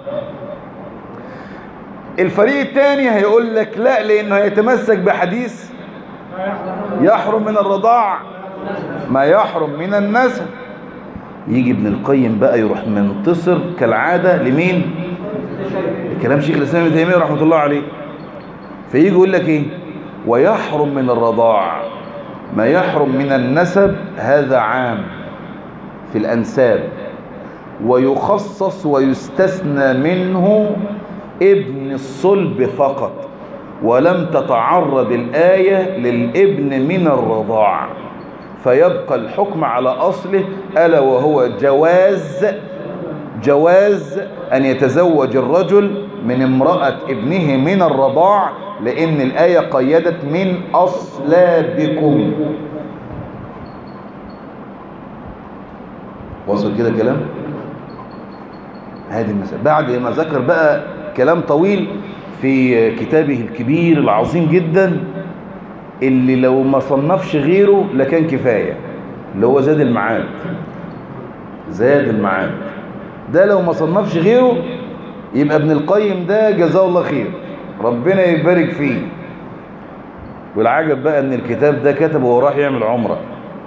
الفريق الثاني هيقول لك لا لانه هيتمسك بحديث يحرم من الرضاع ما يحرم من النسب يجي ابن القيم بقى يروح منتصر كالعادة لمين كلام شيخ الاسلام ابن تيميه رحمه الله عليه فيجي يقول لك ايه ويحرم من الرضاع ما يحرم من النسب هذا عام في الأنساب ويخصص ويستثنى منه ابن الصلب فقط ولم تتعرض الآية للابن من الرضاع فيبقى الحكم على أصله ألا وهو جواز جواز أن يتزوج الرجل من امرأة ابنه من الرضاع لأن الآية قيدت من أصلابكم وصل كده كلام هذه المسألة بعد ما ذكر بقى كلام طويل في كتابه الكبير العظيم جدا اللي لو ما صنفش غيره لكان كفاية اللي هو زاد المعاد زاد المعاد ده لو ما صنفش غيره يبقى ابن القيم ده جزاه الله خير ربنا يبارك فيه والعجب بقى ان الكتاب ده كتبه وهو راح يعمل عمره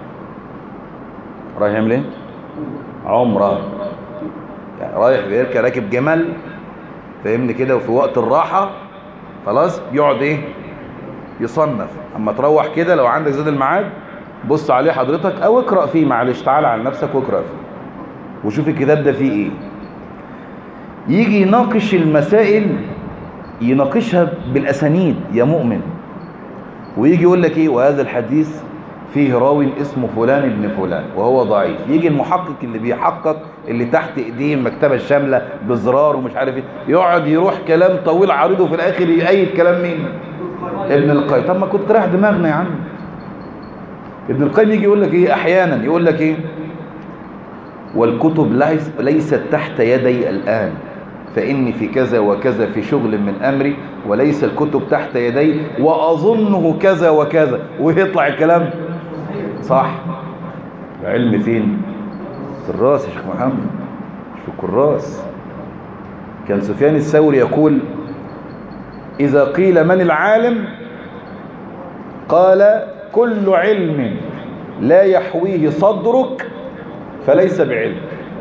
رايح يعمل ايه عمره يعني رايح بيركب راكب جمل فاهمني كده وفي وقت الراحه خلاص يقعد ايه يصنف اما تروح كده لو عندك زاد الميعاد بص عليه حضرتك او اقرا فيه معلش تعالى على نفسك واقرا فيه وشوف الكتاب ده فيه ايه يجي يناقش المسائل يناقشها بالاسانيد يا مؤمن ويجي يقول لك ايه وهذا الحديث فيه راوي اسمه فلان ابن فلان وهو ضعيف يجي المحقق اللي بيحقق اللي تحت ايديه المكتبه الشامله بزرار ومش عارف ايه يقعد يروح كلام طويل عريض وفي الاخر يأيد كلام مين ابن القيم طب ما كنت رايح دماغنا يا عم ابن القيم يجي يقول لك ايه احيانا يقول لك ايه والكتب ليس ليست تحت يدي الان فإني في كذا وكذا في شغل من أمري وليس الكتب تحت يدي وأظنه كذا وكذا ويطلع الكلام صح العلم فين في الراس يا شيخ محمد مش في الكراس كان سفيان الثوري يقول إذا قيل من العالم قال كل علم لا يحويه صدرك فليس بعلم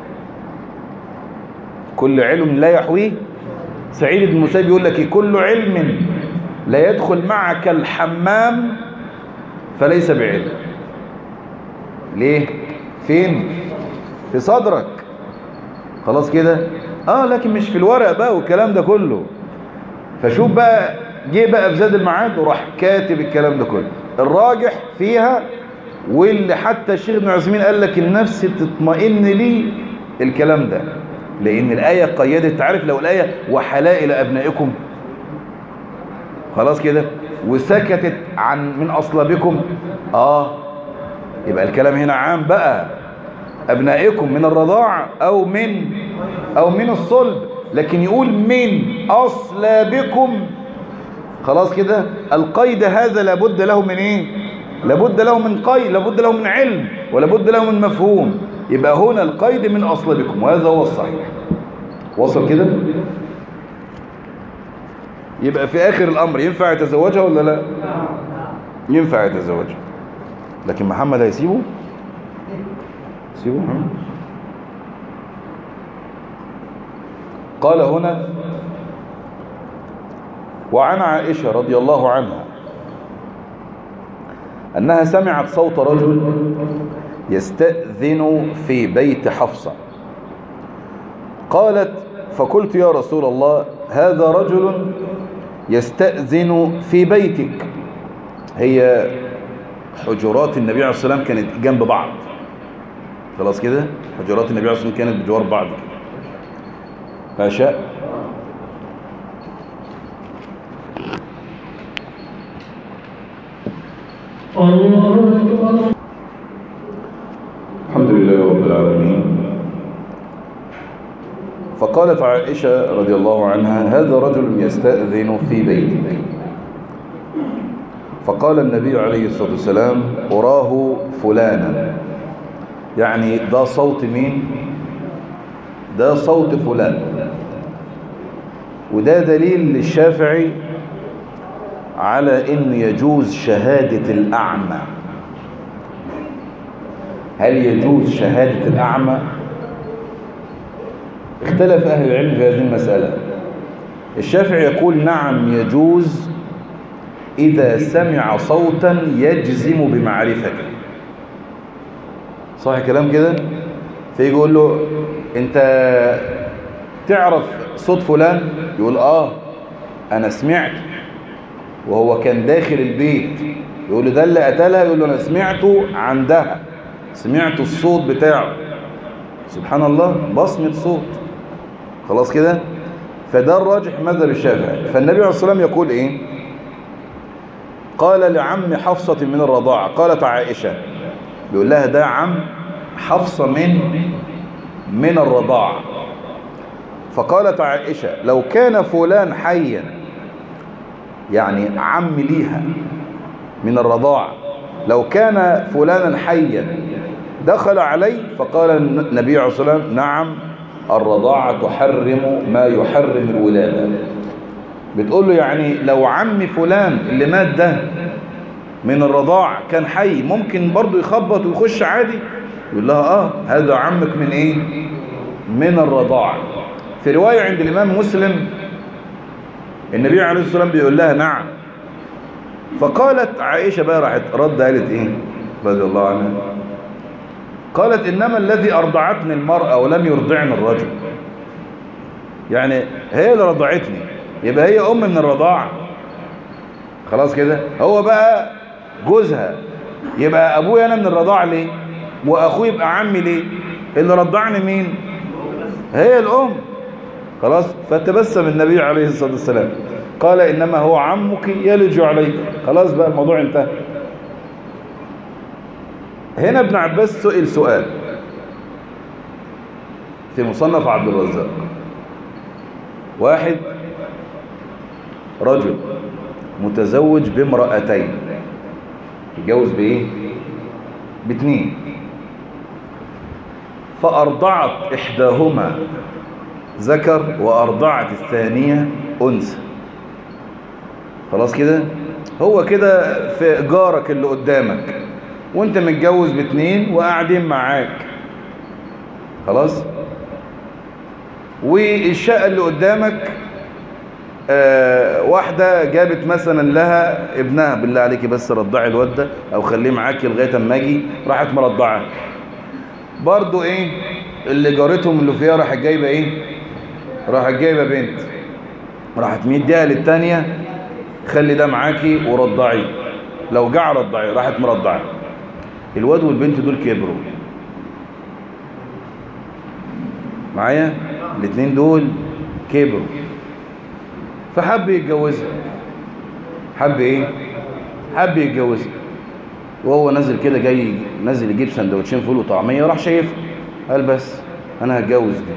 كل علم لا يحويه سعيد بن المسيب يقول لك كل علم لا يدخل معك الحمام فليس بعلم ليه فين في صدرك خلاص كده اه لكن مش في الورق بقى والكلام ده كله فشوف بقى جه بقى في زاد المعاد وراح كاتب الكلام ده كله الراجح فيها واللي حتى الشيخ ابن عثيمين قال لك النفس تطمئن لي الكلام ده لان الايه قيدت عارف لو الايه وحلائل ابنائكم خلاص كده وسكتت عن من اصلابكم اه يبقى الكلام هنا عام بقى ابنائكم من الرضاع او من او من الصلب لكن يقول من اصلابكم خلاص كده القيد هذا لابد له من ايه لابد له من قيد لابد له من علم ولابد له من مفهوم يبقى هنا القيد من أصلبكم وهذا هو الصحيح وصل كده يبقى في آخر الأمر ينفع يتزوجها ولا لا ينفع يتزوجها لكن محمد هيسيبه سيبه محمد قال هنا وعن عائشة رضي الله عنها أنها سمعت صوت رجل يستأذن في بيت حفصة قالت فقلت يا رسول الله هذا رجل يستأذن في بيتك هي حجرات النبي عليه الصلاة والسلام كانت جنب بعض خلاص كده حجرات النبي عليه الصلاة والسلام كانت بجوار بعض كده فشاء الحمد لله رب العالمين فقالت عائشة رضي الله عنها هذا رجل يستأذن في بيتك فقال النبي عليه الصلاة والسلام أراه فلانا يعني ده صوت مين ده صوت فلان وده دليل للشافعي على ان يجوز شهادة الاعمى هل يجوز شهادة الاعمى اختلف اهل العلم في هذه المسألة الشافعي يقول نعم يجوز اذا سمع صوتا يجزم بمعرفته صح كلام كده فيجي يقول له انت تعرف صوت فلان يقول اه انا سمعت وهو كان داخل البيت يقول له ده اللي قتلها يقول له انا سمعته عندها سمعت الصوت بتاعه سبحان الله بصمة صوت خلاص كده فده الراجح مذهب الشافعي فالنبي عليه الصلاة والسلام يقول ايه قال لعم حفصة من الرضاعة قالت عائشة بيقول لها ده عم حفصة من من الرضاعة فقالت عائشة لو كان فلان حيا يعني عم ليها من الرضاعة لو كان فلانا حيا دخل علي فقال النبي عليه الصلاة والسلام نعم الرضاعة تحرم ما يحرم الولادة بتقول له يعني لو عم فلان اللي مات ده من الرضاع كان حي ممكن برضه يخبط ويخش عادي يقول لها اه هذا عمك من ايه من الرضاعة في رواية عند الامام مسلم النبي عليه الصلاة والسلام بيقول لها نعم فقالت عائشة بقى راحت رد قالت ايه رضي الله عنها قالت انما الذي ارضعتني المرأة ولم يرضعني الرجل يعني هي اللي رضعتني يبقى هي ام من الرضاعة خلاص كده هو بقى جوزها يبقى ابويا انا من الرضاعة ليه واخوي يبقى عمي ليه اللي رضعني مين هي الام خلاص فتبسم النبي عليه الصلاة والسلام قال انما هو عمك يلج عليك خلاص بقى الموضوع انتهى هنا ابن عباس سئل سؤال في مصنف عبد الرزاق واحد رجل متزوج بامرأتين يتجوز بايه باتنين فأرضعت إحداهما ذكر وأرضعت الثانية أنثى خلاص كده هو كده في جارك اللي قدامك وانت متجوز باتنين وقاعدين معاك خلاص والشقة اللي قدامك آه واحدة جابت مثلا لها ابنها بالله عليكي بس رضعي الواد ده او خليه معاكي لغاية اما اجي راحت مرضعاه برضو ايه اللي جارتهم اللي فيها راحت جايبة ايه راحت جايبة بنت راحت مديها للتانية خلي ده معاكي ورضعيه لو جع رضعيه راحت مرضعاه الواد والبنت دول كبروا معايا الاثنين دول كبروا فحب يتجوزها حب ايه حب يتجوزها وهو نازل كده جاي نازل يجيب سندوتشين فول وطعميه راح شايفها قال بس انا هتجوز دي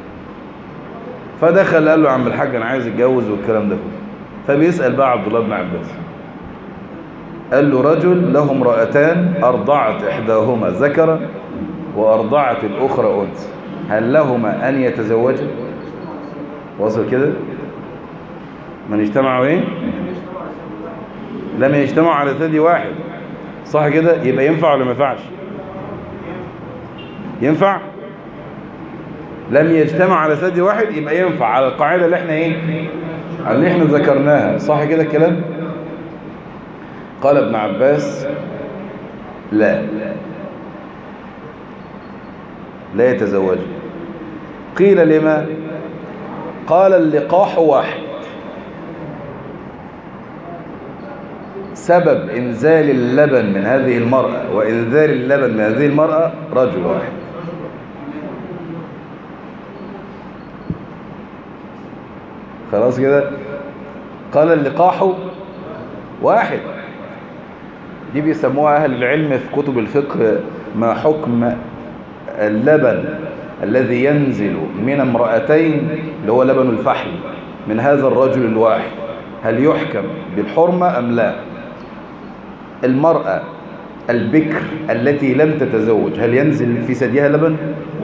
فدخل قال له عم الحاج انا عايز اتجوز والكلام ده كله فبيسال بقى عبد الله بن عباس قال له رجل له امرأتان أرضعت إحداهما ذكرا وأرضعت الأخرى أنثى هل لهما أن يتزوجا وصل كده من اجتمعوا ايه لم يجتمعوا على ثدي واحد صح كده يبقى ينفع ولا ما ينفعش ينفع لم يجتمع على ثدي واحد يبقى ينفع على القاعدة اللي احنا ايه اللي احنا ذكرناها صح كده الكلام قال ابن عباس لا لا يتزوج قيل لما قال اللقاح واحد سبب انزال اللبن من هذه المرأة وانزال اللبن من هذه المرأة رجل واحد خلاص كده قال اللقاح واحد دي بيسموها أهل العلم في كتب الفقه ما حكم اللبن الذي ينزل من امرأتين اللي هو لبن الفحل من هذا الرجل الواحد هل يحكم بالحرمة أم لا المرأة البكر التي لم تتزوج هل ينزل في ثديها لبن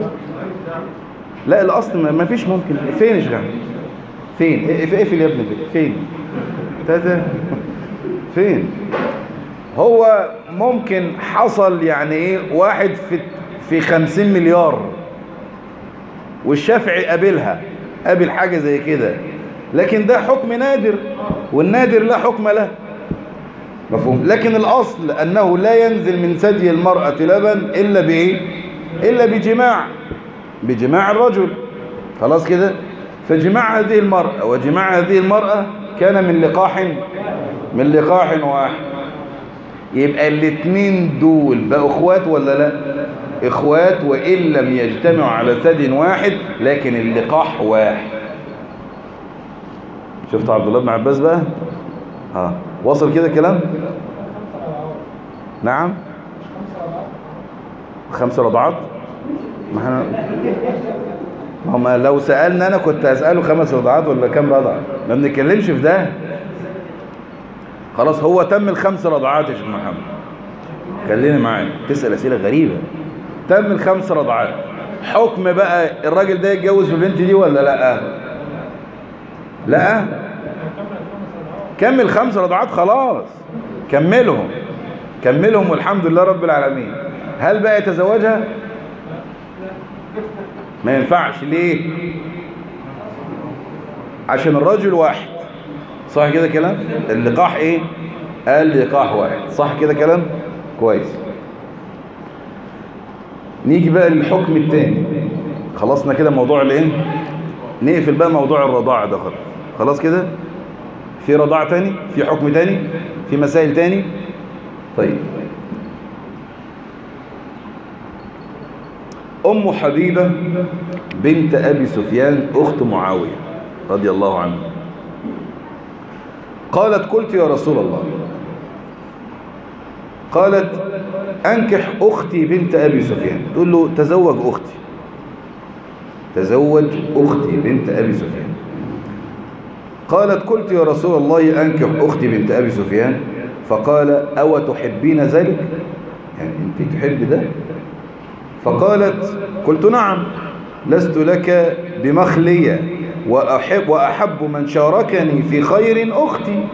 لا الأصل ما فيش ممكن فين يا فين اقفل يا ابني فين تاتا فين هو ممكن حصل يعني ايه واحد في في خمسين مليار والشافعي قابلها قابل حاجة زي كده لكن ده حكم نادر والنادر لا حكم له مفهوم لكن الأصل أنه لا ينزل من ثدي المرأة لبن إلا بإيه إلا بجماع بجماع الرجل خلاص كده فجماع هذه المرأة وجماع هذه المرأة كان من لقاح من لقاح واحد يبقى الاثنين دول بقوا اخوات ولا لا اخوات وان لم يجتمعوا على ثد واحد لكن اللقاح واحد شفت عبد الله بن عباس بقى ها وصل كده الكلام نعم خمس رضعات ما احنا هما لو سألنا انا كنت اسأله خمس رضعات ولا كام رضعة ما بنتكلمش في ده خلاص هو تم الخمس رضعات يا شيخ محمد خليني معاك تسأل اسئلة غريبة تم الخمس رضعات حكم بقى الراجل ده يتجوز بالبنت دي ولا لا لا كمل خمس رضعات خلاص كملهم كملهم والحمد لله رب العالمين هل بقى يتزوجها ما ينفعش ليه عشان الرجل واحد صح كده كلام اللقاح ايه قال لقاح واحد صح كده كلام كويس نيجي بقى للحكم الثاني خلصنا كده موضوع الايه نقفل بقى موضوع الرضاعه ده خلاص خلاص كده في رضاعه تاني في حكم تاني في مسائل تاني طيب أم حبيبة بنت أبي سفيان أخت معاوية رضي الله عنه قالت قلت يا رسول الله قالت أنكح أختي بنت أبي سفيان تقول له تزوج أختي تزوج أختي بنت أبي سفيان قالت قلت يا رسول الله أنكح أختي بنت أبي سفيان فقال أو تحبين ذلك يعني أنت تحب ده فقالت قلت نعم لست لك بمخلية وأحب, وأحب من شاركني في خير أختي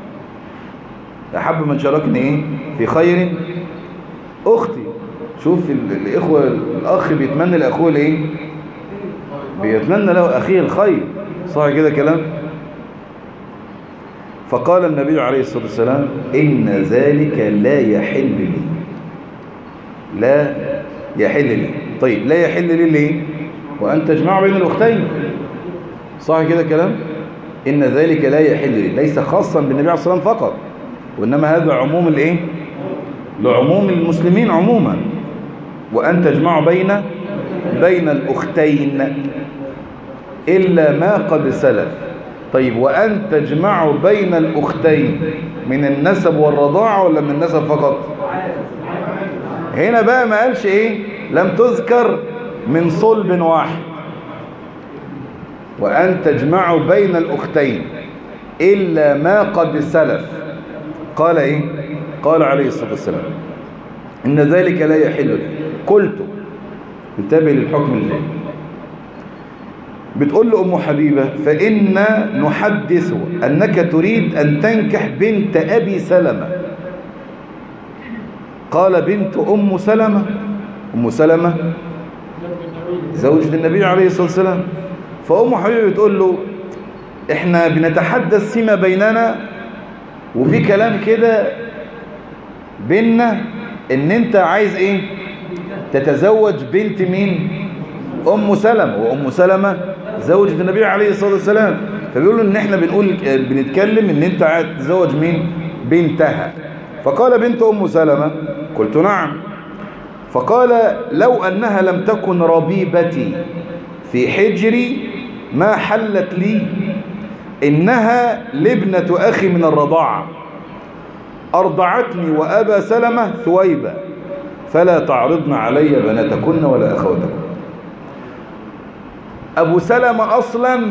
أحب من شاركني إيه؟ في خير أختي شوف الإخوة الأخ بيتمنى لأخوه لإيه بيتمنى له أخيه الخير صح كده كلام فقال النبي عليه الصلاة والسلام إن ذلك لا يحل لي لا يحل لي طيب لا يحل لي ليه وأن تجمع بين الأختين صح كده كلام إن ذلك لا يحل لي ليس خاصا بالنبي عليه الصلاة والسلام فقط وإنما هذا عموم الإيه لعموم المسلمين عموما وأن تجمع بين بين الأختين إلا ما قد سلف طيب وأن تجمع بين الأختين من النسب والرضاعة ولا من النسب فقط هنا بقى ما قالش ايه لم تذكر من صلب واحد وأن تجمعوا بين الأختين إلا ما قد سلف قال إيه قال عليه الصلاة والسلام إن ذلك لا يحل لي قلت انتبه للحكم الجاي بتقول له أم حبيبة فإن نحدث أنك تريد أن تنكح بنت أبي سلمة قال بنت أم سلمة أم سلمة زوجة النبي عليه الصلاة والسلام فأم حبيبة بتقول له احنا بنتحدث فيما بيننا وفي كلام كده بيننا ان انت عايز ايه تتزوج بنت مين ام سلمة وام سلمة زوجة النبي عليه الصلاة والسلام فبيقولوا ان احنا بنقول بنتكلم ان انت عايز تتزوج مين بنتها فقال بنت ام سلمة قلت نعم فقال لو انها لم تكن ربيبتي في حجري ما حلت لي إنها لابنة أخي من الرضاعة أرضعتني وأبا سلمة ثويبة فلا تعرضن علي بناتكن ولا أخواتكن ابو سلمة اصلا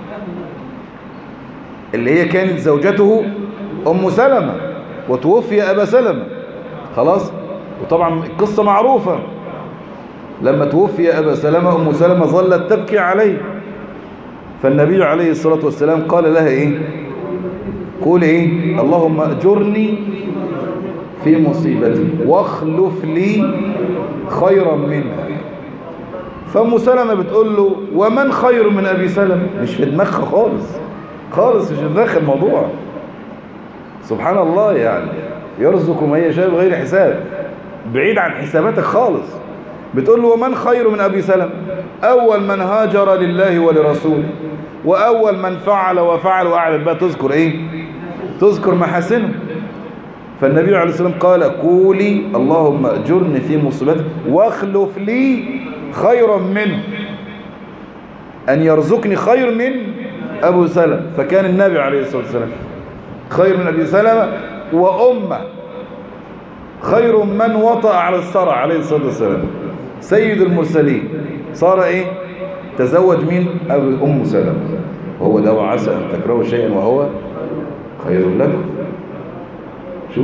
اللي هي كانت زوجته ام سلمة وتوفي ابا سلمة خلاص وطبعا القصة معروفة لما توفي ابا سلمة ام سلمة ظلت تبكي عليه فالنبي عليه الصلاة والسلام قال لها ايه قول ايه اللهم اجرني في مصيبتي واخلف لي خيرا منها فام سلمة بتقول له ومن خير من ابي سلمة مش في دماغها خالص خالص مش في دماغها الموضوع سبحان الله يعني يرزق من يشاء بغير حساب بعيد عن حساباتك خالص بتقول له ومن خير من ابي سلمة اول من هاجر لله ولرسوله واول من فعل وفعل وقعدت بقى تذكر ايه تذكر محاسنه فالنبي عليه الصلاة والسلام قال قولي اللهم اجرني في مصيبتي واخلف لي خيرا منه أن يرزقني خير من أبو سلمة فكان النبي عليه الصلاة والسلام خير من أبي سلمة وأمة خير من وطأ على الصرع عليه الصلاة والسلام سيد المرسلين صار إيه تزوج من أبو أم سلمة وهو ده وعسى أن تكرهوا شيئا وهو خير لكم شوف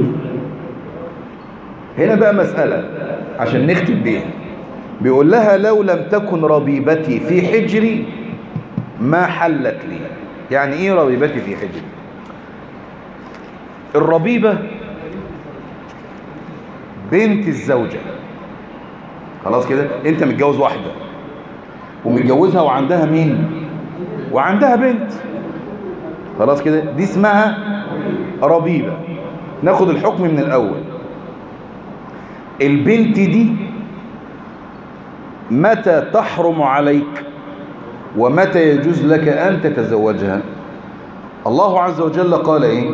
هنا بقى مسألة عشان نختم بيها بيقول لها لو لم تكن ربيبتي في حجري ما حلت لي يعني ايه ربيبتي في حجري الربيبة بنت الزوجة خلاص كده انت متجوز واحدة ومتجوزها وعندها مين وعندها بنت خلاص كده دي اسمها ربيبة ناخد الحكم من الاول البنت دي متى تحرم عليك ومتى يجوز لك أن تتزوجها الله عز وجل قال إيه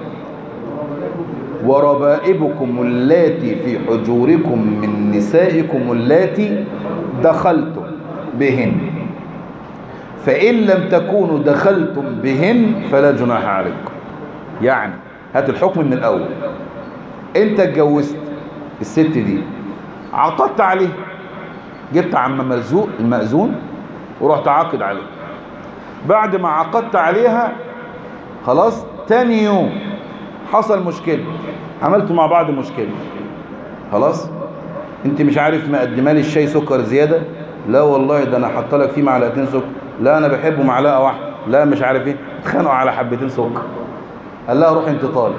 وربائبكم اللاتي في حجوركم من نسائكم اللاتي دخلتم بهن فإن لم تكونوا دخلتم بهن فلا جناح عليكم يعني هات الحكم من الأول انت اتجوزت الست دي عقدت عليه جبت عم ملزوق المأذون ورحت عاقد عليه بعد ما عقدت عليها خلاص تاني يوم حصل مشكلة عملتوا مع بعض مشكلة خلاص انت مش عارف مقدمه لي الشاي سكر زيادة لا والله ده انا حاطه لك فيه معلقتين سكر لا انا بحبه معلقة واحدة لا مش عارف ايه اتخانقوا على حبتين سكر قال لها روح انت طالب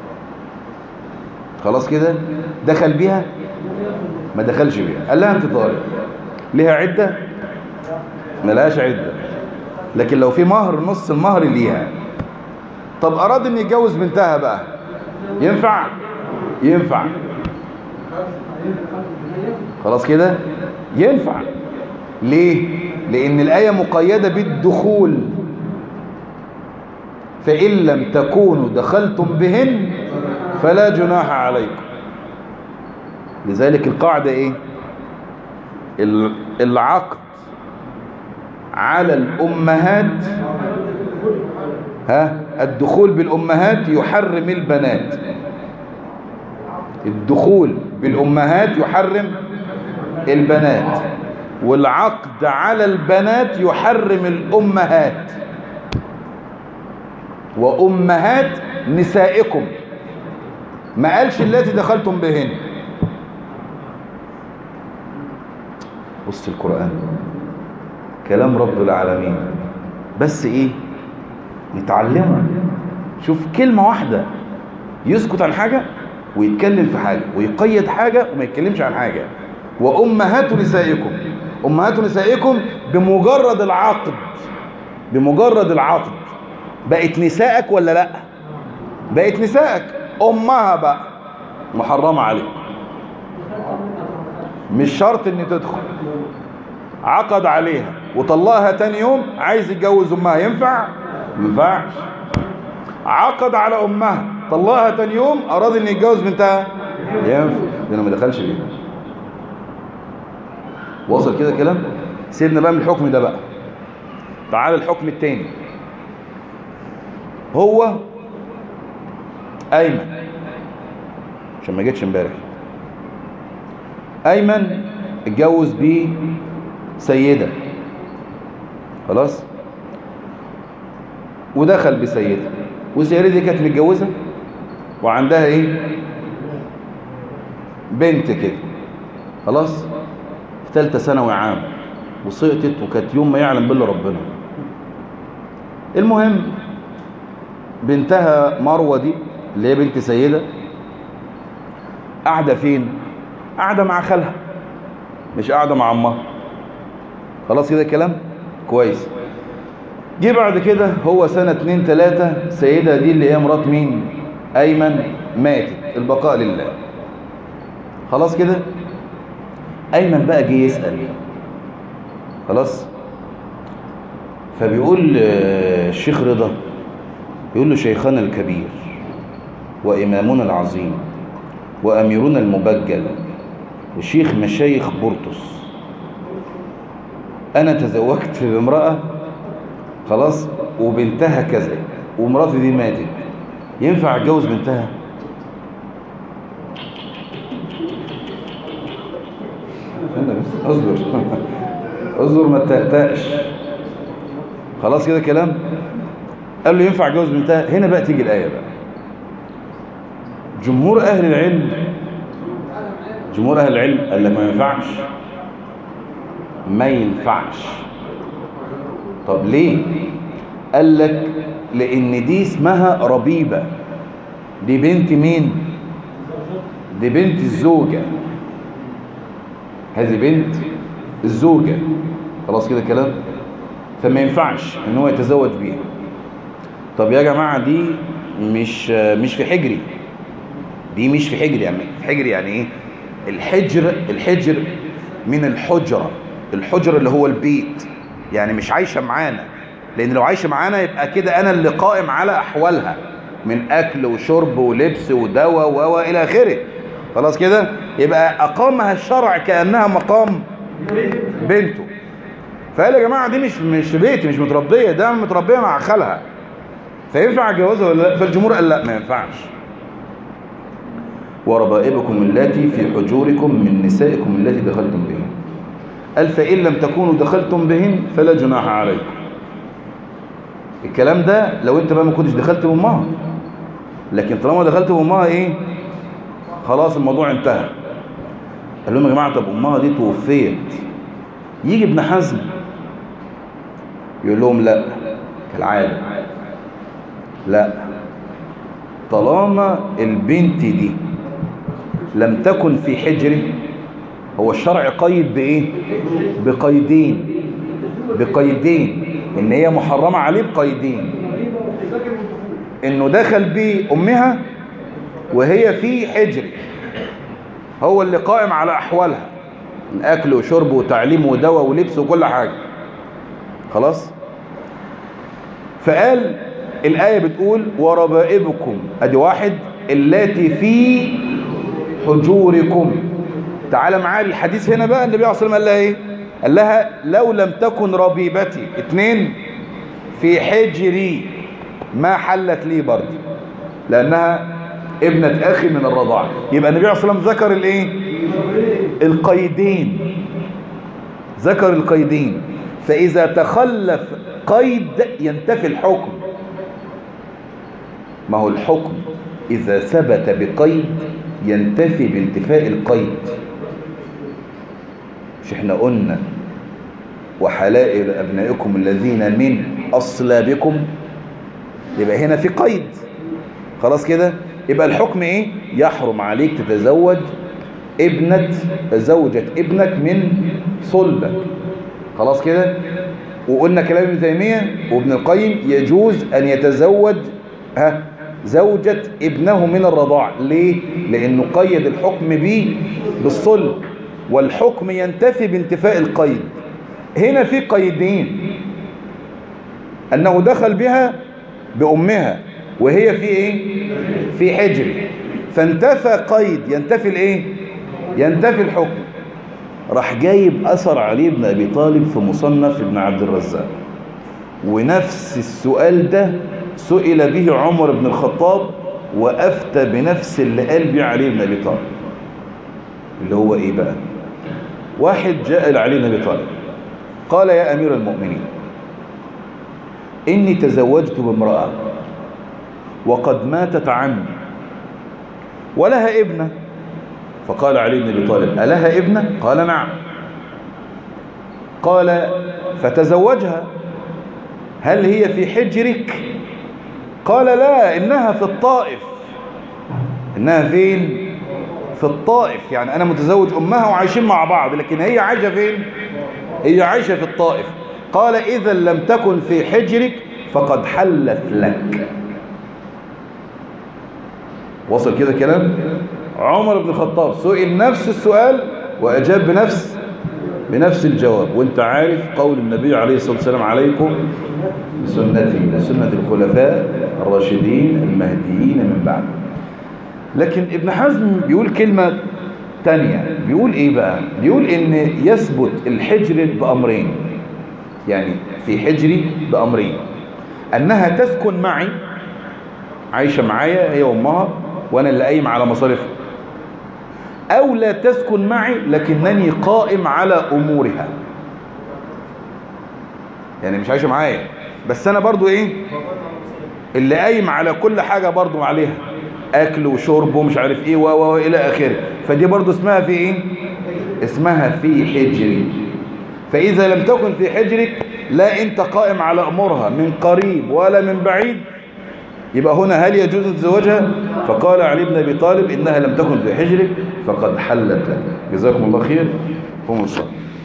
خلاص كده دخل بيها ما دخلش بيها قال لها انت طالب ليها عدة ما لهاش عدة لكن لو في مهر نص المهر ليها طب اراد ان يتجوز بنتها بقى ينفع ينفع خلاص كده ينفع ليه لان الايه مقيده بالدخول فان لم تكونوا دخلتم بهن فلا جناح عليكم لذلك القاعده ايه العقد على الامهات ها الدخول بالامهات يحرم البنات الدخول بالامهات يحرم البنات والعقد على البنات يحرم الامهات وامهات نسائكم ما قالش التي دخلتم بهن بص القرآن كلام رب العالمين بس ايه نتعلمه شوف كلمة واحدة يسكت عن حاجة ويتكلم في حاجة ويقيد حاجة وما يتكلمش عن حاجة وأمهات نسائكم أمهات نسائكم بمجرد العقد بمجرد العقد بقت نسائك ولا لا بقت نسائك أمها بقى محرمة عليك مش شرط ان تدخل عقد عليها وطلقها تاني يوم عايز يتجوز امها ينفع ينفعش عقد على امها طلقها تاني يوم اراد ان يتجوز بنتها ينفع لانه ما دخلش بيها وصل كده كلام سيبنا بقى من الحكم ده بقى تعال الحكم التاني هو ايمن عشان ما جيتش امبارح ايمن اتجوز بيه سيدة خلاص ودخل بسيدة والسيدة دي كانت متجوزة وعندها ايه بنت كده خلاص في ثالثه ثانوي عام وسقطت وكانت يوم ما يعلم بالله ربنا المهم بنتها مروه دي اللي هي بنت سيده قاعده فين قاعده مع خالها مش قاعده مع امها خلاص كده الكلام كويس جه بعد كده هو سنة اتنين تلاتة سيدة دي اللي هي مرات مين ايمن ماتت البقاء لله خلاص كده ايمن بقى جه يسأل خلاص فبيقول الشيخ رضا بيقول له شيخنا الكبير وإمامنا العظيم وأميرنا المبجل وشيخ مشايخ بورتوس أنا تزوجت بامرأة خلاص وبنتها كذا ومراتي دي ماتت ينفع اتجوز بنتها اصبر اصبر ما تقتقش خلاص كده كلام قال له ينفع اتجوز بنتها هنا بقى تيجي الايه بقى جمهور اهل العلم جمهور اهل العلم قال لك ما ينفعش ما ينفعش طب ليه قال لك لان دي اسمها ربيبه دي بنت مين دي بنت الزوجه هذه بنت الزوجة خلاص كده كلام فما ينفعش ان هو يتزوج بيها طب يا جماعة دي مش مش في حجري دي مش في حجري يعني حجري يعني ايه الحجر الحجر من الحجرة الحجر اللي هو البيت يعني مش عايشة معانا لان لو عايشة معانا يبقى كده انا اللي قائم على احوالها من اكل وشرب ولبس ودواء و الى اخره خلاص كده يبقى أقامها الشرع كأنها مقام بنته فقال يا جماعة دي مش مش بيتي مش متربية ده متربية مع خالها فينفع اتجوزها ولا لا فالجمهور قال لا ما ينفعش وربائبكم اللاتي في حجوركم من نسائكم التي دخلتم بهن قال فإن لم تكونوا دخلتم بهن فلا جناح عليكم الكلام ده لو انت بقى ما كنتش دخلت بامها لكن طالما دخلت بامها ايه خلاص الموضوع انتهى قال لهم يا جماعه طب امها دي توفيت يجي ابن حزم يقول لهم لا كالعاده لا طالما البنت دي لم تكن في حجره هو الشرع قيد بايه بقيدين بقيدين ان هي محرمه عليه بقيدين انه دخل بامها وهي في حجر هو اللي قائم على أحوالها من أكل وشرب وتعليم ودواء ولبس وكل حاجة خلاص فقال الآية بتقول وربائبكم أدي واحد التي في حجوركم تعال معايا الحديث هنا بقى النبي عليه الصلاة والسلام قال لها ايه قال لها لو لم تكن ربيبتي اتنين في حجري ما حلت لي برضه لأنها ابنة أخي من الرضاعة يبقى النبي عليه الصلاة والسلام ذكر الايه القيدين ذكر القيدين فإذا تخلف قيد ينتفي الحكم ما هو الحكم إذا ثبت بقيد ينتفي بانتفاء القيد مش احنا قلنا وحلائل أبنائكم الذين من أصلابكم يبقى هنا في قيد خلاص كده يبقى الحكم ايه يحرم عليك تتزوج ابنة زوجة ابنك من صلبك خلاص كده وقلنا كلام ابن تيمية وابن القيم يجوز ان يتزوج ها زوجة ابنه من الرضاع ليه لانه قيد الحكم به بالصلب والحكم ينتفي بانتفاء القيد هنا في قيدين انه دخل بها بامها وهي في ايه في حجر فانتفى قيد ينتفي الايه ينتفي الحكم راح جايب اثر علي بن ابي طالب في مصنف ابن عبد الرزاق ونفس السؤال ده سئل به عمر بن الخطاب وافتى بنفس اللي قال به علي بن ابي طالب اللي هو ايه بقى واحد جاء لعلي بن ابي طالب قال يا امير المؤمنين إني تزوجت بامرأة وقد ماتت عني ولها ابنة فقال علي بن ابي طالب ألها ابنة قال نعم قال فتزوجها هل هي في حجرك قال لا إنها في الطائف إنها فين في الطائف يعني أنا متزوج أمها وعايشين مع بعض لكن هي عايشة فين هي عايشة في الطائف قال إذا لم تكن في حجرك فقد حلت لك وصل كده كلام عمر بن الخطاب سئل نفس السؤال وأجاب بنفس بنفس الجواب وانت عارف قول النبي عليه الصلاة والسلام عليكم بسنتي لسنة الخلفاء الراشدين المهديين من بعد لكن ابن حزم بيقول كلمة تانية بيقول ايه بقى بيقول ان يثبت الحجر بأمرين يعني في حجري بأمرين انها تسكن معي عايشة معايا هي وامها وانا اللي قايم على مصاريفها او لا تسكن معي لكنني قائم على امورها يعني مش عايشة معايا بس انا برضو ايه اللي قايم على كل حاجة برضو عليها اكل وشرب ومش عارف ايه و الى اخره فدي برضو اسمها في ايه اسمها في حجري فاذا لم تكن في حجرك لا انت قائم على امورها من قريب ولا من بعيد يبقى هنا هل يجوز تزوجها فقال علي بن ابي طالب انها لم تكن في حجرك فقد حلت لك جزاكم الله خير قوموا الصلاه